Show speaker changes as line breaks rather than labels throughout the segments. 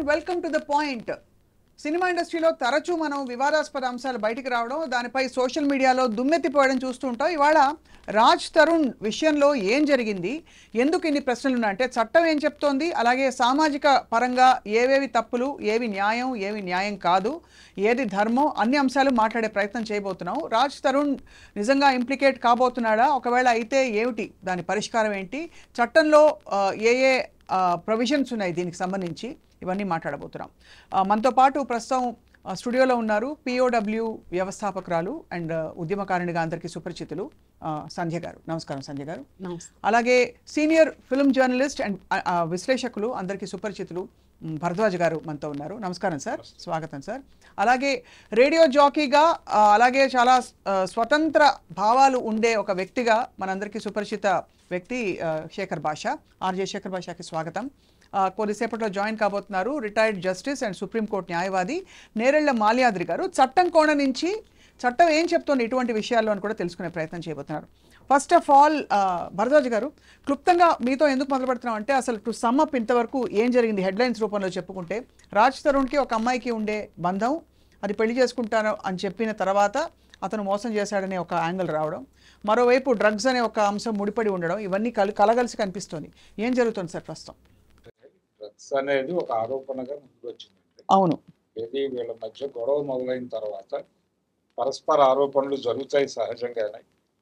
Welcome to the point cinema ఇండస్ట్రీలో తరచూ మనం వివాదాస్పద అంశాలు బయటికి రావడం దానిపై సోషల్ మీడియాలో దుమ్మెత్తిపోవడం చూస్తూ ఉంటాం ఇవాళ రాజ్ తరుణ్ విషయంలో ఏం జరిగింది ఎందుకు ఇన్ని ప్రశ్నలు ఉన్నాయంటే చట్టం ఏం చెప్తోంది అలాగే సామాజిక పరంగా ఏవేవి తప్పులు ఏవి న్యాయం ఏవి న్యాయం కాదు ఏది ధర్మం అన్ని అంశాలు మాట్లాడే ప్రయత్నం చేయబోతున్నాం రాజ్ తరుణ్ నిజంగా ఇంప్లికేట్ కాబోతున్నాడా ఒకవేళ అయితే ఏమిటి దాని పరిష్కారం ఏంటి చట్టంలో ఆ, ఏ ఏ ప్రొవిజన్స్ ఉన్నాయి దీనికి సంబంధించి ఇవన్నీ మాట్లాడబోతున్నాం ఆ, మనతో పాటు ప్రస్తుతం ఆ, స్టూడియోలో ఉన్నారు పిఓడబ్ల్యూ వ్యవస్థాపకురాలు అండ్ ఉద్యమకారునిగా అందరికీ సుపరిచితులు ఆ, సంధ్య గారు నమస్కారం సంధ్య గారు
నమస్తే
అలాగే సీనియర్ ఫిల్మ్ జర్నలిస్ట్ అండ్ ఆ, ఆ, విశ్లేషకులు అందరికీ సుపరిచితులు మ్, భరద్వాజ్ గారు మనతో ఉన్నారు నమస్కారం సార్ స్వాగతం సార్ అలాగే రేడియో జాకీగా ఆ, అలాగే చాలా ఆ, స్వతంత్ర భావాలు ఉండే ఒక వ్యక్తిగా మనందరికీ సుపరిచిత వ్యక్తి ఆ, శేఖర్ భాష ఆర్జే శేఖర్ భాషకి స్వాగతం ఆ, కొద్దిసేపట్లో జాయిన్ కాబోతున్నారు రిటైర్డ్ జస్టిస్ అండ్ సుప్రీంకోర్టు న్యాయవాది నేరెళ్ల మాల్యాద్రి గారు చట్టం కోణ నుంచి చట్టం ఏం చెప్తోంది ఇటువంటి విషయాల్లో అని కూడా తెలుసుకునే ప్రయత్నం చేయబోతున్నారు ఫస్ట్ ఆఫ్ ఆల్ భరద్వాజ్ గారు క్లుప్తంగా మీతో ఎందుకు మొదలు పెడుతున్నాం అంటే అసలు టు సమ్ అప్ ఇంతవరకు ఏం జరిగింది హెడ్లైన్స్ రూపంలో చెప్పుకుంటే రాజ్ తరుణ్కి ఒక అమ్మాయికి ఉండే బంధం అది పెళ్లి చేసుకుంటాను అని చెప్పిన తర్వాత అతను మోసం చేశాడనే ఒక యాంగిల్ రావడం మరోవైపు డ్రగ్స్ అనే ఒక అంశం ముడిపడి ఉండడం ఇవన్నీ కలి కలగలిసి కనిపిస్తుంది ఏం జరుగుతుంది సార్ ప్రస్తుతం
డ్రగ్స్ అనేది ఒక ఆరోపణగా ముందుకు వచ్చిందండి
అవును
ఏది వీళ్ళ మధ్య గొడవ మొదలైన తర్వాత పరస్పర ఆరోపణలు జరుగుతాయి సహజంగానే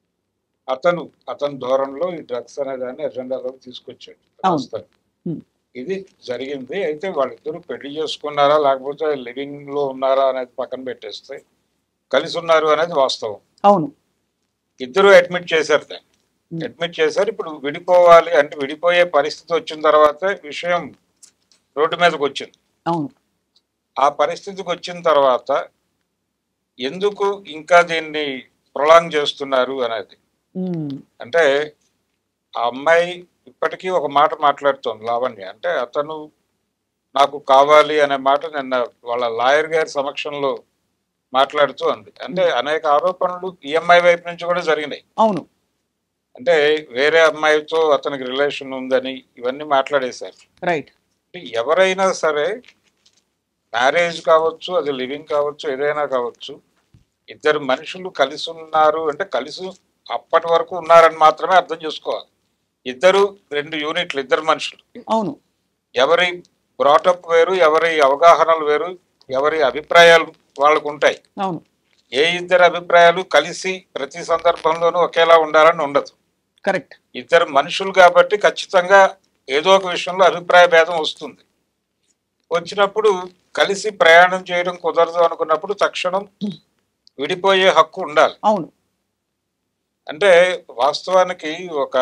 అతను అతని ధోరణిలో ఈ డ్రగ్స్ అనే దాన్ని ఎజెండాలోకి తీసుకొచ్చాడు
అవును.
రాస్తాడు.
Hmm.
ఇది జరిగింది అయితే వాళ్ళిద్దరూ పెళ్లి చేసుకున్నారా లేకపోతే లివింగ్ లో ఉన్నారా అనేది పక్కన పెట్టేస్తే కలిసి ఉన్నారు అనేది వాస్తవం
అవును
ఇద్దరు అడ్మిట్ చేశారు దాన్ని
Hmm.
అడ్మిట్ చేశారు ఇప్పుడు విడిపోవాలి అంటే విడిపోయే పరిస్థితి వచ్చిన తర్వాత విషయం రోడ్డు మీదకి వచ్చింది
అవును
ఆ పరిస్థితికి వచ్చిన తర్వాత ఎందుకు ఇంకా దీన్ని ప్రొలాంగ్ చేస్తున్నారు అనేది
మ్మ్.
అంటే ఆ అమ్మాయి ఇప్పటికీ ఒక మాట మాట్లాడుతోంది లావణ్య అంటే అతను నాకు కావాలి అనే మాట నిన్న వాళ్ళ లాయర్ గారి సమక్షంలో మాట్లాడుతూ అంది అంటే అనేక ఆరోపణలు ఈ అమ్మాయి వైపు నుంచి కూడా జరిగినాయి
అవును
అంటే వేరే అమ్మాయితో అతనికి రిలేషన్ ఉందని ఇవన్నీ మాట్లాడేశారు
రైట్
అంటే ఎవరైనా సరే మ్యారేజ్ కావచ్చు అది లివింగ్ కావచ్చు ఏదైనా కావచ్చు ఇద్దరు మనుషులు కలిసి ఉన్నారు అంటే కలిసి అప్పటి వరకు ఉన్నారని మాత్రమే అర్థం చేసుకోవాలి ఇద్దరు రెండు యూనిట్లు ఇద్దరు మనుషులు
అవును
ఎవరి బ్రాటప్ వేరు ఎవరి అవగాహనలు వేరు ఎవరి అభిప్రాయాలు వాళ్ళకు ఉంటాయి
అవును
ఏ ఇద్దరు అభిప్రాయాలు కలిసి ప్రతి సందర్భంలోనూ ఒకేలా ఉండాలని ఉండదు
కరెక్ట్
ఇద్దరు మనుషులు కాబట్టి ఖచ్చితంగా ఏదో ఒక విషయంలో అభిప్రాయ భేదం వస్తుంది వచ్చినప్పుడు కలిసి ప్రయాణం చేయడం కుదరదు అనుకున్నప్పుడు తక్షణం విడిపోయే హక్కు ఉండాలి
అవును
అంటే వాస్తవానికి ఒక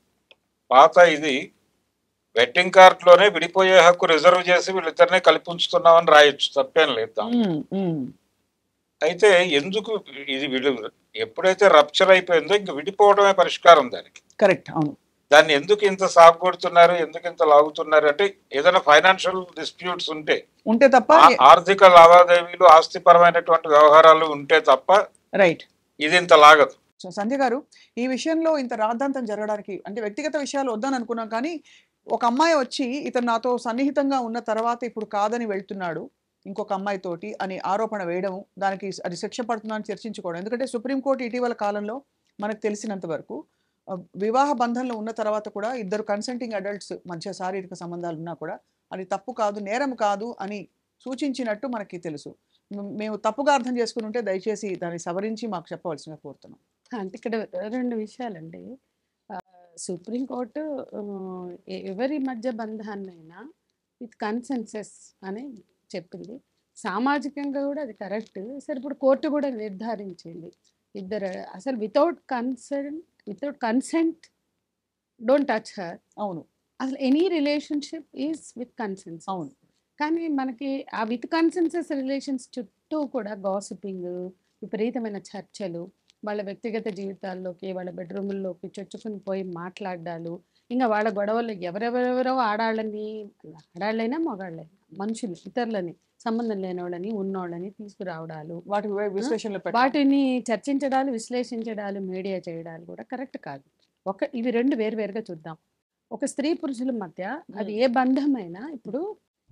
పాత ఇది వెడ్డింగ్ కార్డులోనే విడిపోయే హక్కు రిజర్వ్ చేసి వీళ్ళిద్దరినే కలిపి ఉంచుతున్నామని రాయొచ్చు తప్పేం లేదు దాంట్లో.
మ్మ్. మ్మ్.
అయితే ఎందుకు ఇది విడి ఎప్పుడైతే రప్చర్ అయిపోయిందో ఇంక విడిపోవడమే పరిష్కారం దానికి
కరెక్ట్ అవును
దాన్ని ఎందుకు ఇంత సాగు కొడుతున్నారు ఎందుకు ఇంత లాగుతున్నారు అంటే ఏదైనా ఫైనాన్షియల్ డిస్ప్యూట్స్ ఉంటే
ఉంటే తప్ప
ఆ- ఆర్థిక లావాదేవీలు ఆస్తిపరమైనటువంటి వ్యవహారాలు ఉంటే తప్ప
రైట్
ఇది ఇంత లాగదు
సో సంజయ్ గారు ఈ విషయంలో ఇంత రాద్ధాంతం జరగడానికి అంటే వ్యక్తిగత విషయాలు వద్దని అనుకున్నాం కానీ ఒక అమ్మాయి వచ్చి ఇతను నాతో సన్నిహితంగా ఉన్న తర్వాత ఇప్పుడు కాదని వెళ్తున్నాడు ఇంకొక అమ్మాయితోటి అని ఆరోపణ వేయడం దానికి అది శిక్ష పడుతుందని చర్చించుకోవడం ఎందుకంటే సుప్రీంకోర్టు ఇటీవల కాలంలో మనకు తెలిసినంత వరకు ఆ, వివాహ బంధంలో ఉన్న తర్వాత కూడా ఇద్దరు కన్సెంటింగ్ అడల్ట్స్ మధ్య శారీరక సంబంధాలు ఉన్నా కూడా అది తప్పు కాదు నేరం కాదు అని సూచించినట్టు మనకి తెలుసు మ్- మేము తప్పుగా అర్థం చేసుకుని ఉంటే దయచేసి దాన్ని సవరించి మాకు చెప్పవలసిందిగా కోరుతున్నాం
అంటే ఇక్కడ రెండు విషయాలండి ఆ, సుప్రీంకోర్టు ఆ, ఎ- ఎవరి మధ్య బంధాన్నైనా విత్ కన్సెన్సెస్ అని చెప్పింది సామాజికంగా కూడా అది కరెక్ట్ సరే ఇప్పుడు కోర్టు కూడా నిర్ధారించింది ఇద్దరు అసలు without consent without consent don't touch her
అవును
అసలు any relationship is with consent
అవును
కానీ మనకి ఆ విత్ కన్సెన్సెస్ రిలేషన్స్ చుట్టూ కూడా గాసిపింగ్ విపరీతమైన చర్చలు వాళ్ళ వ్యక్తిగత జీవితాల్లోకి వాళ్ళ బెడ్రూముల్లోకి చొచ్చుకుని పోయి మాట్లాడాలు ఇంకా వాళ్ళ గొడవలు ఎవరెవరెవరో ఆడాళ్ళని ఆడాళ్ళైనా మగాళ్ళైనా మనుషులు ఇతరులని సంబంధం లేని వాళ్ళని ఉన్నోళ్ళని తీసుకురావడాలు
వాటి వి- విశ్లేషణలో పెట్టాలి.
వాటిని చర్చించడాలు విశ్లేషించడాలు మీడియా చేయడాలు కూడా కరెక్ట్ కాదు ఒక ఇవి రెండు వేరువేరుగా చూద్దాం ఒక స్త్రీ పురుషుల మధ్య అది ఏ బంధమైనా ఇప్పుడు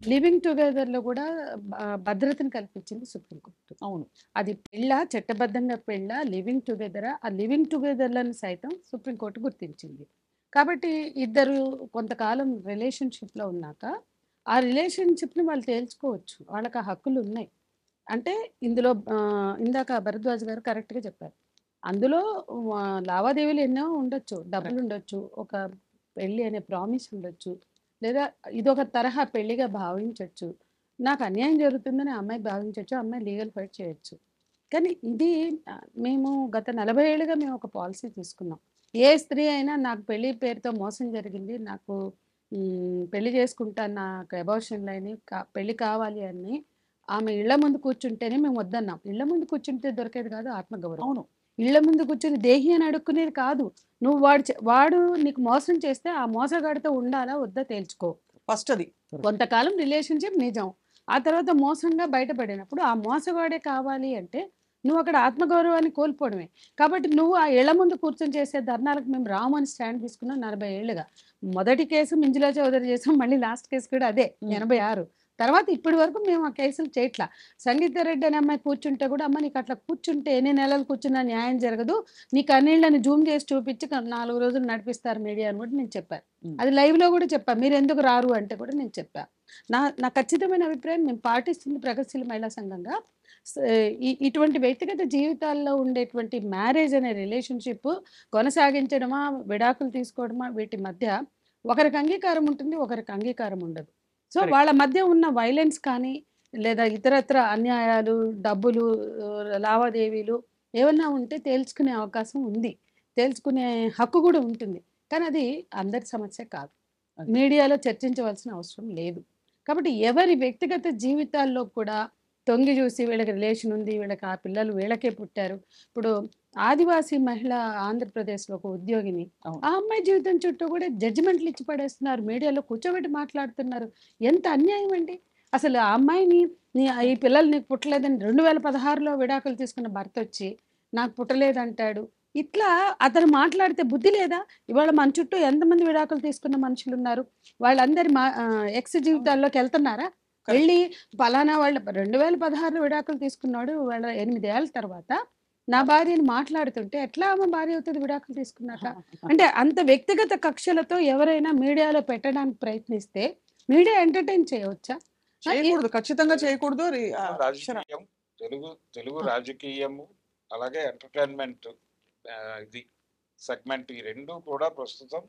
లివింగ్ టుగెదర్లో కూడా ఆ, భద్రతను కల్పించింది సుప్రీంకోర్టు
అవును
అది పెళ్ళ చట్టబద్ధంగా పెళ్ళ లివింగ్ టుగెదర్ ఆ లివింగ్ టుగెదర్లను సైతం సుప్రీంకోర్టు గుర్తించింది కాబట్టి ఇద్దరు కొంతకాలం రిలేషన్షిప్లో ఉన్నాక ఆ రిలేషన్షిప్ని వాళ్ళు తేల్చుకోవచ్చు వాళ్ళకి ఆ హక్కులు ఉన్నాయి అంటే ఇందులో ఆ, ఇందాక భరద్వాజ్ గారు కరెక్ట్గా చెప్పారు అందులో ఆ, లావాదేవీలు ఎన్నో ఉండొచ్చు డబ్బులు ఉండొచ్చు ఒక పెళ్ళి అనే ప్రామిస్ ఉండొచ్చు లేదా ఇదొక తరహా పెళ్లిగా భావించవచ్చు నాకు అన్యాయం జరుగుతుందని ఆ అమ్మాయి భావించవచ్చు అమ్మాయి లీగల్ ఫైట్ చేయొచ్చు కానీ ఇది ఆ, మేము గత నలభై ఏళ్ళుగా మేము ఒక పాలసీ తీసుకున్నాం ఏ స్త్రీ అయినా నాకు పెళ్లి పేరుతో మోసం జరిగింది నాకు మ్, పెళ్లి చేసుకుంటాను నాకు అబార్షన్ లైన్ కా పెళ్లి కావాలి అని ఆమె ఇళ్ల ముందు కూర్చుంటేనే మేము వద్దన్నాం ఇళ్ల ముందు కూర్చుంటే దొరికేది కాదు ఆత్మగౌరవం
అవును
ఇళ్ల ముందు కూర్చొని దేహి అని అడుక్కునేది కాదు నువ్వు వాడు చే- వాడు నీకు మోసం చేస్తే ఆ మోసగాడితో ఉండాలా వద్దా తేల్చుకో
ఫస్ట్ అది
కొంతకాలం రిలేషన్షిప్ నిజం ఆ తర్వాత మోసంగా బయటపడినప్పుడు ఆ మోసగాడే కావాలి అంటే నువ్వు అక్కడ ఆత్మగౌరవాన్ని కోల్పోవడమే కాబట్టి నువ్వు ఆ ఇళ్ల ముందు కూర్చొని చేసే ధర్నాలకు మేము రామని స్టాండ్ తీసుకున్నాం నలభై ఏళ్ళుగా మొదటి కేసు మింజులా చౌదరి చేసాం మళ్ళీ లాస్ట్ కేసు కూడా అదే
మ్.
ఎనభై ఆరు తర్వాత ఇప్పటి వరకు మేము ఆ కేసులు చేయట్లా సంగీత రెడ్డి అనే అమ్మాయి కూర్చుంటే కూడా అమ్మ నీకు అట్లా కూర్చుంటే ఎన్ని నెలలు కూర్చున్నా న్యాయం జరగదు నీ కన్నీళ్ళని జూమ్ చేసి చూపించి క- నాలుగు రోజులు నడిపిస్తారు మీడియా అని కూడా నేను చెప్పాను
మ్.
అది live లో కూడా చెప్పా మీరు ఎందుకు రారు అంటే కూడా నేను చెప్పా నా నా ఖచ్చితమైన అభిప్రాయం మేము పాటిస్తుంది ప్రగతిశీల మహిళా సంఘంగా స- ఈ- ఇటువంటి వ్యక్తిగత జీవితాల్లో ఉండేటువంటి మ్యారేజ్ అనే రిలేషన్షిప్ కొనసాగించడమా విడాకులు తీసుకోవడమా వీటి మధ్య ఒకరికి అంగీకారం ఉంటుంది ఒకరికి అంగీకారం ఉండదు సో
Correct.
వాళ్ళ మధ్య ఉన్న వైలెన్స్ కానీ లేదా ఇతరత్ర అన్యాయాలు డబ్బులు ఆ, లావాదేవీలు ఏమన్నా ఉంటే తేల్చుకునే అవకాశం ఉంది తేల్చుకునే హక్కు కూడా ఉంటుంది కానీ అది అందరి సమస్య కాదు
అది.
మీడియాలో చర్చించవలసిన అవసరం లేదు కాబట్టి ఎవరి వ్యక్తిగత జీవితాల్లో కూడా తొంగి చూసి వీళ్ళకి రిలేషన్ ఉంది వీళ్ళకి ఆ పిల్లలు వీళ్ళకే పుట్టారు ఇప్పుడు ఆదివాసీ మహిళ ఆంధ్రప్రదేశ్లో ఒక ఉద్యోగిని
అవును.
ఆ అమ్మాయి జీవితం చుట్టూ కూడా జడ్జిమెంట్లు ఇచ్చి పడేస్తున్నారు మీడియాలో కూర్చోబెట్టి మాట్లాడుతున్నారు ఎంత అన్యాయం అండి అసలు ఆ అమ్మాయిని నీ ఈ పిల్లలు నీకు పుట్టలేదని రెండు వేల పదహారులో విడాకులు తీసుకున్న భర్త వచ్చి నాకు పుట్టలేదంటాడు ఇట్లా అతను మాట్లాడితే బుద్ధి లేదా ఇవాళ మన చుట్టూ ఎంతమంది విడాకులు తీసుకున్న మనుషులు ఉన్నారు వాళ్ళందరి మా ఎక్స్ జీవితాల్లోకి వెళ్తున్నారా వెళ్ళి పలానా వాళ్ళ రెండు వేల పదహారులో విడాకులు తీసుకున్నాడు వాళ్ళ ఎనిమిది ఏళ్ళ తర్వాత నా భార్యని మాట్లాడుతుంటే ఎట్లా ఆమె భార్య అవుతుంది విడాకులు తీసుకున్నాక అంటే అంత వ్యక్తిగత కక్షలతో ఎవరైనా మీడియాలో పెట్టడానికి ప్రయత్నిస్తే మీడియా ఎంటర్టైన్ చేయవచ్చా
చేయకూడదు ఖచ్చితంగా చేయకూడదు రి- ఆ, అక్షర.
రాజకీయం తెలుగు తెలుగు రాజకీయము అలాగే ఎంటర్టైన్మెంట్ ఇది సెగ్మెంట్ ఈ రెండు కూడా ప్రస్తుతం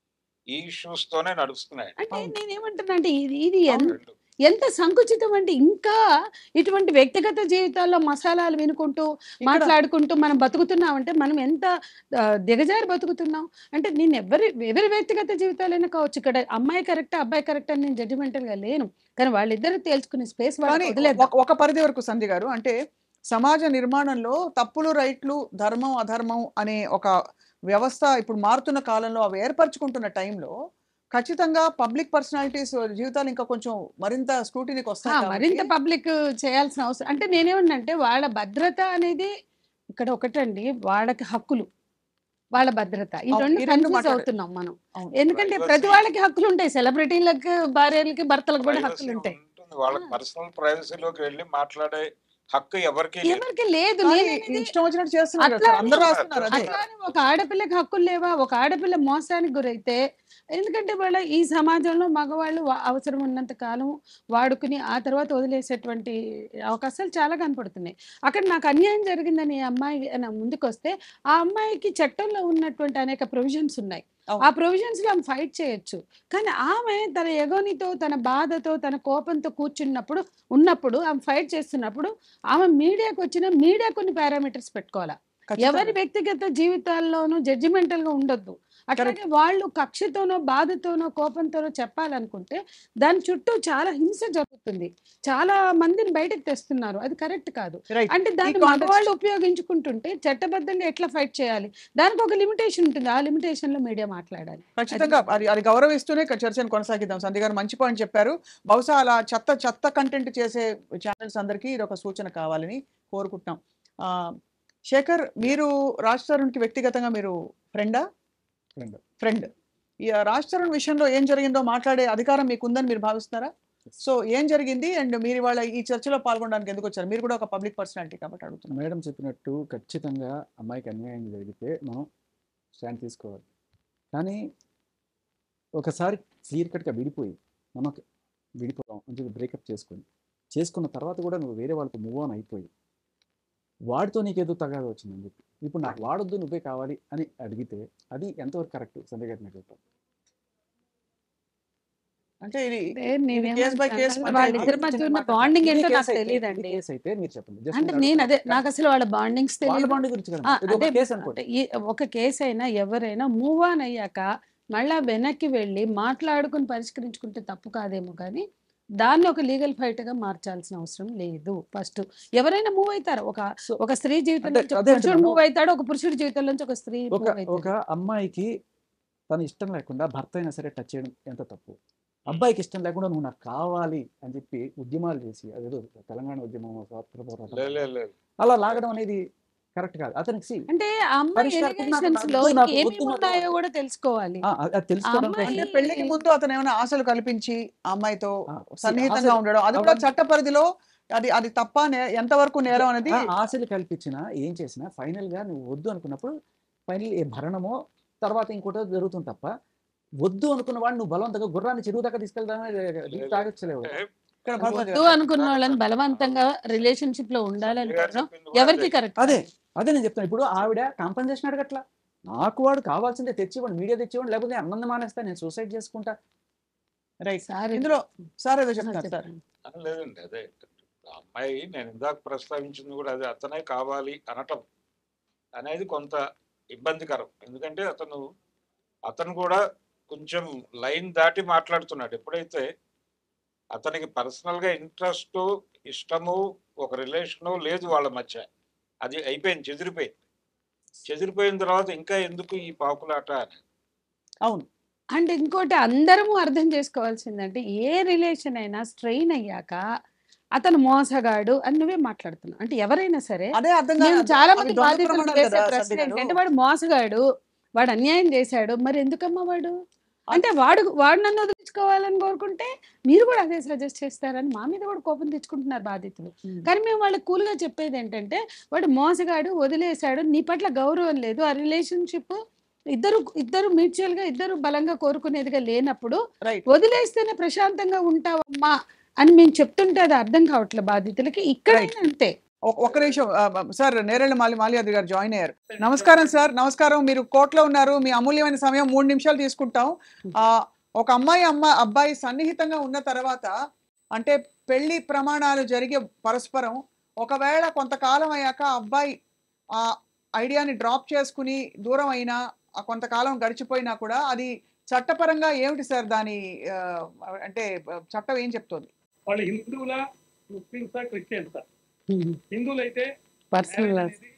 ఈ ఇష్యూస్ తోనే నడుస్తున్నాయి
అంటే
అవును.
నేనేమంటున్నా అంటే ఇది ఇది ఎంత
రెండు
ఎంత సంకుచితం అంటే ఇంకా ఇటువంటి వ్యక్తిగత జీవితాల్లో మసాలాలు వినుకుంటూ
ఇక్కడ
మాట్లాడుకుంటూ మనం బతుకుతున్నామంటే మనం ఎంత ఆ, దిగజారి బతుకుతున్నాం అంటే నేను ఎవరి ఎవరి వ్యక్తిగత జీవితాలైనా కావచ్చు ఇక్కడ అమ్మాయి కరెక్ట్ అబ్బాయి కరెక్ట్ అని నేను judgmental గా లేను కానీ వాళ్ళిద్దరు తేల్చుకునే స్పేస్
కానీ
వాళ్ళకి వదిలేద్దాం
ఒక- ఒక పరిధి వరకు సంధి గారు అంటే సమాజ నిర్మాణంలో తప్పులు రైట్లు ధర్మం అధర్మం అనే ఒక వ్యవస్థ ఇప్పుడు మారుతున్న కాలంలో అవి ఏర్పరచుకుంటున్న టైంలో ఖచ్చితంగా పబ్లిక్ పర్సనాలిటీస్ జీవితాలు ఇంకా కొంచెం మరింత స్క్రూటినీకి
ఆ,
వస్తాయి
మరింత
కాబట్టి
పబ్లిక్ చేయాల్సిన అవసరం అంటే నేనేమన్నంటే వాళ్ళ భద్రత అనేది ఇక్కడ ఒకటండి వాళ్ళకి హక్కులు వాళ్ళ భద్రత ఈ
అవును,
రెండు
ఈ రెండు
కన్ఫ్యూజ్
మాట్లాడే-
అవుతున్నాం మనం
అవును.
ఎందుకంటే
Privacy.
ప్రతి వాళ్ళకి హక్కులు ఉంటాయి సెలబ్రిటీలకు భార్యలకి భర్తలకు కూడా
Privacy
హక్కులు ఉంటాయి
ఉంటుంది వాళ్ళకి
ఆ.
పర్సనల్ ప్రైవసీలోకి వెళ్ళి మాట్లాడే హక్కు ఎవరికి లేదు
ఎవరికి లేదు
కానీ
నేననేది
ఇష్టం వచ్చినట్టు చేస్తున్నారు కదా
అట్లా
సార్. అందరూ
అని-
రాస్తున్నారు అదే
అట్లా
అట్లానే ఒక ఆడపిల్లకి హక్కులు లేవా ఒక ఆడపిల్ల మోసానికి గురైతే ఎందుకంటే వాళ్ళ ఈ సమాజంలో మగవాళ్ళు వా- అవసరం ఉన్నంత కాలం వాడుకుని ఆ తర్వాత వదిలేసేటువంటి అవకాశాలు చాలా కనపడుతున్నాయి అక్కడ నాకు అన్యాయం జరిగిందని ఈ అమ్మాయి నా ముందుకు వస్తే ఆ అమ్మాయికి చట్టంలో ఉన్నటువంటి అనేక ప్రొవిజన్స్ ఉన్నాయి
అవును.
ఆ ప్రొవిజన్స్ లో ఆమె ఫైట్ చేయొచ్చు కానీ ఆమె తన ఎగోనితో తన బాధతో తన కోపంతో కూర్చున్నప్పుడు ఉన్నప్పుడు ఆమె ఫైట్ చేస్తున్నప్పుడు ఆమె మీడియాకి వచ్చిన మీడియా కొన్ని పారామీటర్స్ పెట్టుకోవాలా
ఖచ్చితంగా.
ఎవరి వ్యక్తిగత జీవితాల్లోనూ జడ్జిమెంటల్ గా ఉండొద్దు అట్లాగే వాళ్ళు కక్షతోనో బాధతోనో కోపంతోనో చెప్పాలనుకుంటే దాని చుట్టూ చాలా హింస జరుగుతుంది చాలా మందిని బయటకు తెస్తున్నారు అది కరెక్ట్ కాదు
Right.
అంటే దాన్ని
context-
మగవాళ్ళు ఉపయోగించుకుంటుంటే చట్టబద్ధంగా ఎట్లా ఫైట్ చేయాలి దానికి ఒక లిమిటేషన్ ఉంటుంది ఆ లిమిటేషన్ లో మీడియా మాట్లాడాలి
ఖచ్చితంగా అది అది గౌరవిస్తూనే ఇక చర్చను కొనసాగిద్దాం సంధి గారు మంచి పాయింట్ చెప్పారు బహుశా అలా చెత్త చెత్త కంటెంట్ చేసే ఛానల్స్ అందరికీ ఇది ఒక సూచన కావాలని కోరుకుంటున్నాం ఆ, శేఖర్ మీరు రాజ్ తరుణ్కి వ్యక్తిగతంగా మీరు ఫ్రెండా
Friend.
ఫ్రెండ్ ఈ రాజ్ తరుణ్ విషయంలో ఏం జరిగిందో మాట్లాడే అధికారం మీకు ఉందని మీరు భావిస్తున్నారా సో ఏం జరిగింది అండ్ మీరు ఇవాళ ఈ చర్చలో పాల్గొనడానికి ఎందుకు వచ్చారు మీరు కూడా ఒక పబ్లిక్ పర్సనాలిటీ కాబట్టి అడుగుతున్నాను
మేడం చెప్పినట్టు ఖచ్చితంగా అమ్మాయికి అన్యాయం జరిగితే మనం స్టాండ్ తీసుకోవాలి కానీ ఒకసారి క్లియర్ కట్గా విడిపోయి మనకు విడిపోవడం అంటే బ్రేకప్ చేసుకొని చేసుకున్న తర్వాత కూడా నువ్వు వేరే వాళ్ళతో మూవ్ ఆన్ అయిపోయి వాడితో నీకేదో తగాద వచ్చిందని చెప్పి ఇప్పుడు నాకు వాడొద్దు నువ్వే కావాలి అని అడిగితే అది ఎంతవరకు కరెక్ట్ సంజయ్ గారు నాకు చెప్తాను
అంటే ఇది
అంటే నేనేమంటున్నాను,
case by case
వాళ్ళ
మాట్లాడి-
ఇద్దరి మధ్య ఉన్న
ఇది
బాండింగ్
ఇది
ఏంటో
కేసు
నాకు
అయితే-
తెలియదండి
ఇది కేసు అయితే మీరు చెప్పండి Just
అంటే
మీరు
నేను అదే
అడుగుతున్నారు.
నాకు అసలు వాళ్ళ బాండింగ్స్
వాళ్ళ
తెలియదు
బాండ్ గురించి కదా
ఆ,
ఇది ఒక
అదే
కేసు అనుకోండి
అంటే ఈ- ఒక కేసు అయినా ఎవరైనా మూవ్ ఆన్ అయ్యాక మళ్ళా వెనక్కి వెళ్ళి మాట్లాడుకుని పరిష్కరించుకుంటే తప్పు కాదేమో కానీ దాన్ని ఒక లీగల్ ఫైట్ గా మార్చాల్సిన అవసరం లేదు ఫస్ట్ ఎవరైనా మూవ్ అవుతారు ఒక
So,
ఒక స్త్రీ జీవితం
అంటే
నుంచి ఒక
అదే
పురుషుడు
అంటున్నాను.
మూవ్ అవుతాడు ఒక పురుషుడి జీవితం నుంచి ఒక స్త్రీ
ఒక
మూవ్
ఒక
అవుతాడు
అమ్మాయికి తన ఇష్టం లేకుండా భర్త అయినా సరే టచ్ చేయడం ఎంత తప్పు అబ్బాయికి ఇష్టం లేకుండా నువ్వు నాకు కావాలి అని చెప్పి ఉద్యమాలు చేసి అదేదో తెలంగాణ ఉద్యమం స్వాతంత్ర పోరాటం
లే, లే, లే.
అలా లాగడం అనేది కరెక్ట్ కాదు అతనికి see,
అంటే ఆ అమ్మాయి
పరిష్కారం నాకు-
ఎలిగేషన్స్ లో
నాకు- నాకు
ఏమేమి
వద్దు నాకు-
ఉన్నాయో కూడా తెలుసుకోవాలి
ఆ, అది- అది తెలుసుకోవడం
అమ్మాయి-
అంటే
కోసం-
పెళ్లికి ముందు అతను ఏమైనా ఆశలు కల్పించి ఆ అమ్మాయితో
ఆ,
సన్నిహితంగా
ఆశలు-
ఉండడం అది కూడా
అవన్నీ-
చట్ట పరిధిలో అది అది తప్ప నే- ఎంతవరకు నేరం అనేది
ఆ, ఆశలు కల్పించినా ఏం చేసినా ఫైనల్ గా నువ్వు వద్దు అనుకున్నప్పుడు ఫైనల్ ఏ భరణమో తర్వాత ఇంకోటో జరుగుతుంది తప్ప వద్దు అనుకున్న వాడు నువ్వు బలవంతంగా గుర్రాన్ని చెరువు దాకా తీసుకెళ్దామని తాగొచ్చలేవు
ఇక్కడ భరద్వాజ్
వద్దు
గారు.
అనుకున్న వాళ్ళని బలవంతంగా రిలేషన్షిప్ లో ఉండాలని
గారు
కోరడం
చెప్పింది కూడా
ఎవరికి
అదే.
కరెక్ట్
అదే అదే నేను చెప్తాను ఇప్పుడు ఆవిడ కాంపన్సేషన్ అడగట్లా నాకు వాడు కావాల్సిందే తెచ్చివ్వండి మీడియా తెచ్చివ్వండి లేకపోతే అన్నం మానేస్తా నేను సూసైడ్ చేసుకుంటా
రైట్
సారీ
ఇందులో సార్ ఏదో చెప్తున్నారు సార్
ఆ, లేదండి అదే ఆ అమ్మాయి నేను ఇందాక ప్రస్తావించింది కూడా అదే అతనే కావాలి అనటం అనేది కొంత ఇబ్బందికరం ఎందుకంటే అతను అతను కూడా కొంచెం లైన్ దాటి మాట్లాడుతున్నాడు ఎప్పుడైతే అతనికి పర్సనల్గా ఇంట్రెస్ట్ ఇష్టము ఒక రిలేషను లేదు వాళ్ళ మధ్య అది అయిపోయింది చెదిరిపోయింది చెదిరిపోయిన తర్వాత ఇంకా ఎందుకు ఈ పాకులాట అని
అవును
అండ్ ఇంకోటి అందరము అర్థం చేసుకోవాల్సిందంటే ఏ రిలేషన్ అయినా స్ట్రెయిన్ అయ్యాక అతను మోసగాడు అని నువ్వే మాట్లాడుతున్నావు అంటే ఎవరైనా సరే
అదే అర్థం
మేము
కాదు.
చాలా
అవి
మంది
దొంగ
బాధితులకు
ప్రమాణాలు
వేసే
కదా,
ప్రశ్న
సత్య గారు.
ఏంటంటే వాడు మోసగాడు వాడు అన్యాయం చేశాడు మరి ఎందుకమ్మా వాడు అంటే వాడు వాడు నన్ను వదిలించుకోవాలని కోరుకుంటే మీరు కూడా అదే సజెస్ట్ చేస్తారని మా మీద కూడా కోపం తెచ్చుకుంటున్నారు బాధితులు కానీ మేము వాళ్ళకి కూల్గా చెప్పేది ఏంటంటే వాడు మోసగాడు వదిలేశాడు నీ పట్ల గౌరవం లేదు ఆ రిలేషన్షిప్ ఇద్దరు ఇద్దరు మ్యూచువల్ గా ఇద్దరు బలంగా కోరుకునేదిగా లేనప్పుడు
రైట్
వదిలేస్తేనే ప్రశాంతంగా ఉంటావమ్మా అని మేము చెప్తుంటే అది అర్థం కావట్లేదు బాధితులకి ఇక్కడైనా అంతే
ఒ- ఒక్క నిమిషం ఆ, సార్ నేరేళ్ళ మాలి మాలియాద్రి గారు జాయిన్ అయ్యారు నమస్కారం సార్ నమస్కారం మీరు కోర్టులో ఉన్నారు మీ అమూల్యమైన సమయం మూడు నిమిషాలు తీసుకుంటాం ఆ, ఒక అమ్మాయి అమ్మ అబ్బాయి సన్నిహితంగా ఉన్న తర్వాత అంటే పెళ్లి ప్రమాణాలు జరిగే పరస్పరం ఒకవేళ కొంతకాలం అయ్యాక ఆ అబ్బాయి ఆ ఐడియాని డ్రాప్ చేసుకుని దూరం అయినా ఆ కొంతకాలం గడిచిపోయినా కూడా అది చట్టపరంగా ఏమిటి సార్ దాని ఆ, అంటే చట్టం ఏం చెప్తోంది
వాళ్ళు హిందువుల ముస్లింసా క్రిస్టియన్సా హిందువులైతే
పర్సనల్
marriage అనేది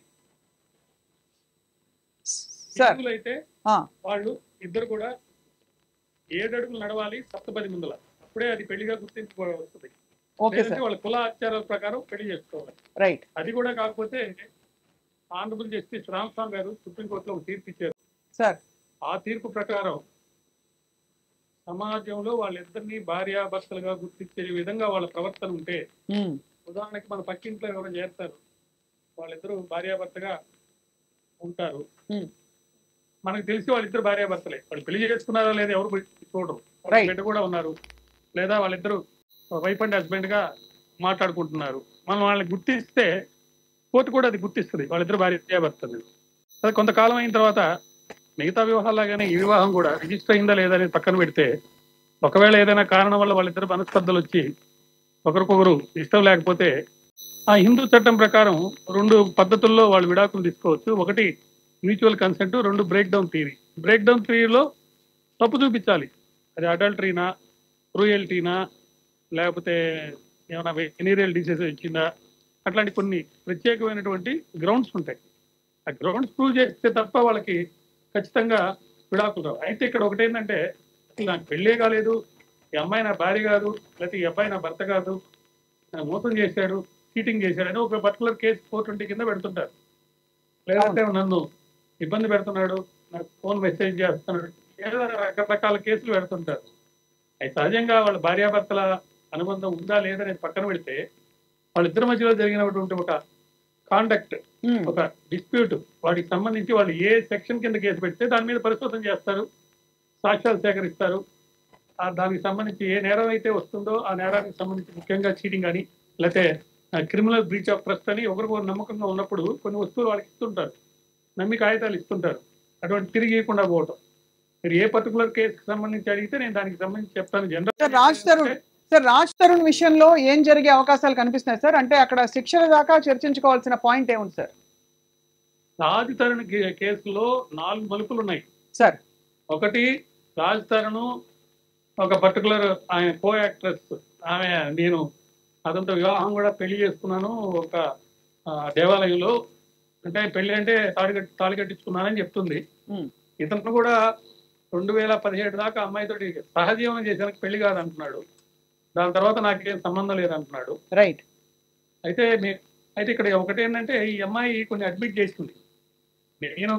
సార్
హిందువులైతే
ఆ.
వాళ్ళు ఇద్దరు కూడా ఏడు అడుగులు నడవాలి సప్తపది ముందల అప్పుడే అది పెళ్లిగా గుర్తించుకోవస్తుంది
ఓకే
లేదంటే
సార్
వాళ్ళ కుల ఆచారాల ప్రకారం పెళ్లి చేసుకోవాలి
రైట్
అది కూడా కాకపోతే ఆనరబుల్ జస్టిస్ రామస్వామి గారు సుప్రీంకోర్టులో ఒక తీర్పు ఇచ్చారు
సార్
ఆ తీర్పు ప్రకారం సమాజంలో వాళ్ళిద్దరినీ భార్యాభర్తలుగా గుర్తించే విధంగా వాళ్ళ ప్రవర్తన ఉంటే
ఉమ్,
ఉదాహరణకి మన పక్కింట్లో ఎవరో చేస్తారు వాళ్ళిద్దరూ భార్యాభర్తగా ఉంటారు
Hmm.
మనకు తెలిసి వాళ్ళిద్దరు భార్యాభర్తలే వాళ్ళు పెళ్లి చేసుకున్నారా లేదా ఎవరు పోయి చూడరు వాళ్ళ
Right.
బిడ్డ కూడా ఉన్నారు లేదా వాళ్ళిద్దరు వైఫ్ అండ్ హస్బెండ్ గా మాట్లాడుకుంటున్నారు మనం వాళ్ళని గుర్తిస్తే కోర్టు కూడా అది గుర్తిస్తుంది వాళ్ళిద్దరు భార్యాభర్తలు అది కొంతకాలం అయిన తర్వాత మిగతా వివాహాలాగానే ఈ వివాహం కూడా రిజిస్టర్ అయిందా లేదా అనేది పక్కన పెడితే ఒకవేళ ఏదైనా కారణం వల్ల వాళ్ళిద్దరు మనస్పర్ధలు వచ్చి ఒకరికొకరు ఇష్టం లేకపోతే ఆ హిందూ చట్టం ప్రకారం రెండు పద్ధతుల్లో వాళ్ళు విడాకులు తీసుకోవచ్చు ఒకటి మ్యూచువల్ కన్సెంట్ రెండు breakdown theory breakdown థియరీలో తప్పు చూపించాలి అది అడల్టరీనా క్రూయల్టీనా లేకపోతే ఏమైనా ఎనీరియల్ డిసీజ్ వచ్చిందా అట్లాంటి కొన్ని ప్రత్యేకమైనటువంటి గ్రౌండ్స్ ఉంటాయి ఆ గ్రౌండ్స్ ప్రూవ్ చేస్తే తప్ప వాళ్ళకి ఖచ్చితంగా విడాకులు రావు అయితే ఇక్కడ ఒకటి ఏంటంటే అసలు నాకు పెళ్ళే కాలేదు ఈ అమ్మాయి నా భార్య కాదు లేకపోతే ఈ అబ్బాయి నా భర్త కాదు నన్ను మోసం చేశాడు చీటింగ్ చేశాడు అని ఒక పర్టికులర్ కేసు ఫోర్ ట్వంటీ కింద పెడుతుంటారు లేదంటే నన్ను ఇబ్బంది పెడుతున్నాడు నాకు ఫోన్ మెసేజ్ చేస్తున్నాడు ఏదో రకరకాల కేసులు పెడుతుంటారు అవి సహజంగా వాళ్ళ భార్యాభర్తల అనుబంధం ఉందా లేదా అనేది పక్కన పెడితే వాళ్ళిద్దరి మధ్యలో జరిగినటువంటి ఒక కాండక్ట్
ఉమ్,
ఒక డిస్ప్యూట్ వాటికి సంబంధించి వాళ్ళు ఏ సెక్షన్ కింద కేసు పెడితే దాని మీద పరిశోధన చేస్తారు సాక్ష్యాలు సేకరిస్తారు ఆ దానికి సంబంధించి ఏ నేరం అయితే వస్తుందో ఆ నేరానికి సంబంధించి ముఖ్యంగా చీటింగ్ అని లేకపోతే క్రిమినల్ బ్రీచ్ ఆఫ్ ట్రస్ట్ అని ఒకరికొకరు నమ్మకంగా ఉన్నప్పుడు కొన్ని వస్తువులు వాళ్ళకి ఇస్తుంటారు నమ్మి కాగితాలు ఇస్తుంటారు అటువంటి తిరిగి ఇవ్వకుండా పోవటం మీరు ఏ పర్టికులర్ కేసుకి సంబంధించి అడిగితే నేను దానికి సంబంధించి చెప్తాను
sir, Raj Tarun
general
sir Raj Tarun విషయంలో ఏం జరిగే అవకాశాలు కనిపిస్తున్నాయి సార్ అంటే అక్కడ శిక్షల దాకా చర్చించుకోవాల్సిన పాయింట్ ఏముంది సార్
రాజ్ తరుణ్ కే- కేసులో నాలుగు మలుపులు ఉన్నాయి
సార్
ఒకటి రాజ్ తరుణ్ ఒక పర్టికులర్ ఆయన కో యాక్ట్రెస్ ఆమె నేను అతనితో వివాహం కూడా పెళ్లి చేసుకున్నాను ఒక ఆ, దేవాలయంలో అంటే పెళ్లి అంటే తాళి కట్టి తాళి కట్టించుకున్నానని చెప్తుంది
ఉమ్,
ఇతను కూడా రెండు వేల పదిహేడు దాకా అమ్మాయితోటి సహజీవనం చేసానికి పెళ్లి కాదంటున్నాడు దాని తర్వాత నాకేం సంబంధం లేదంటున్నాడు
రైట్
అయితే మీ అయితే ఇక్కడ ఒకటి ఏంటంటే ఈ అమ్మాయి కొన్ని అడ్మిట్ చేసింది నేను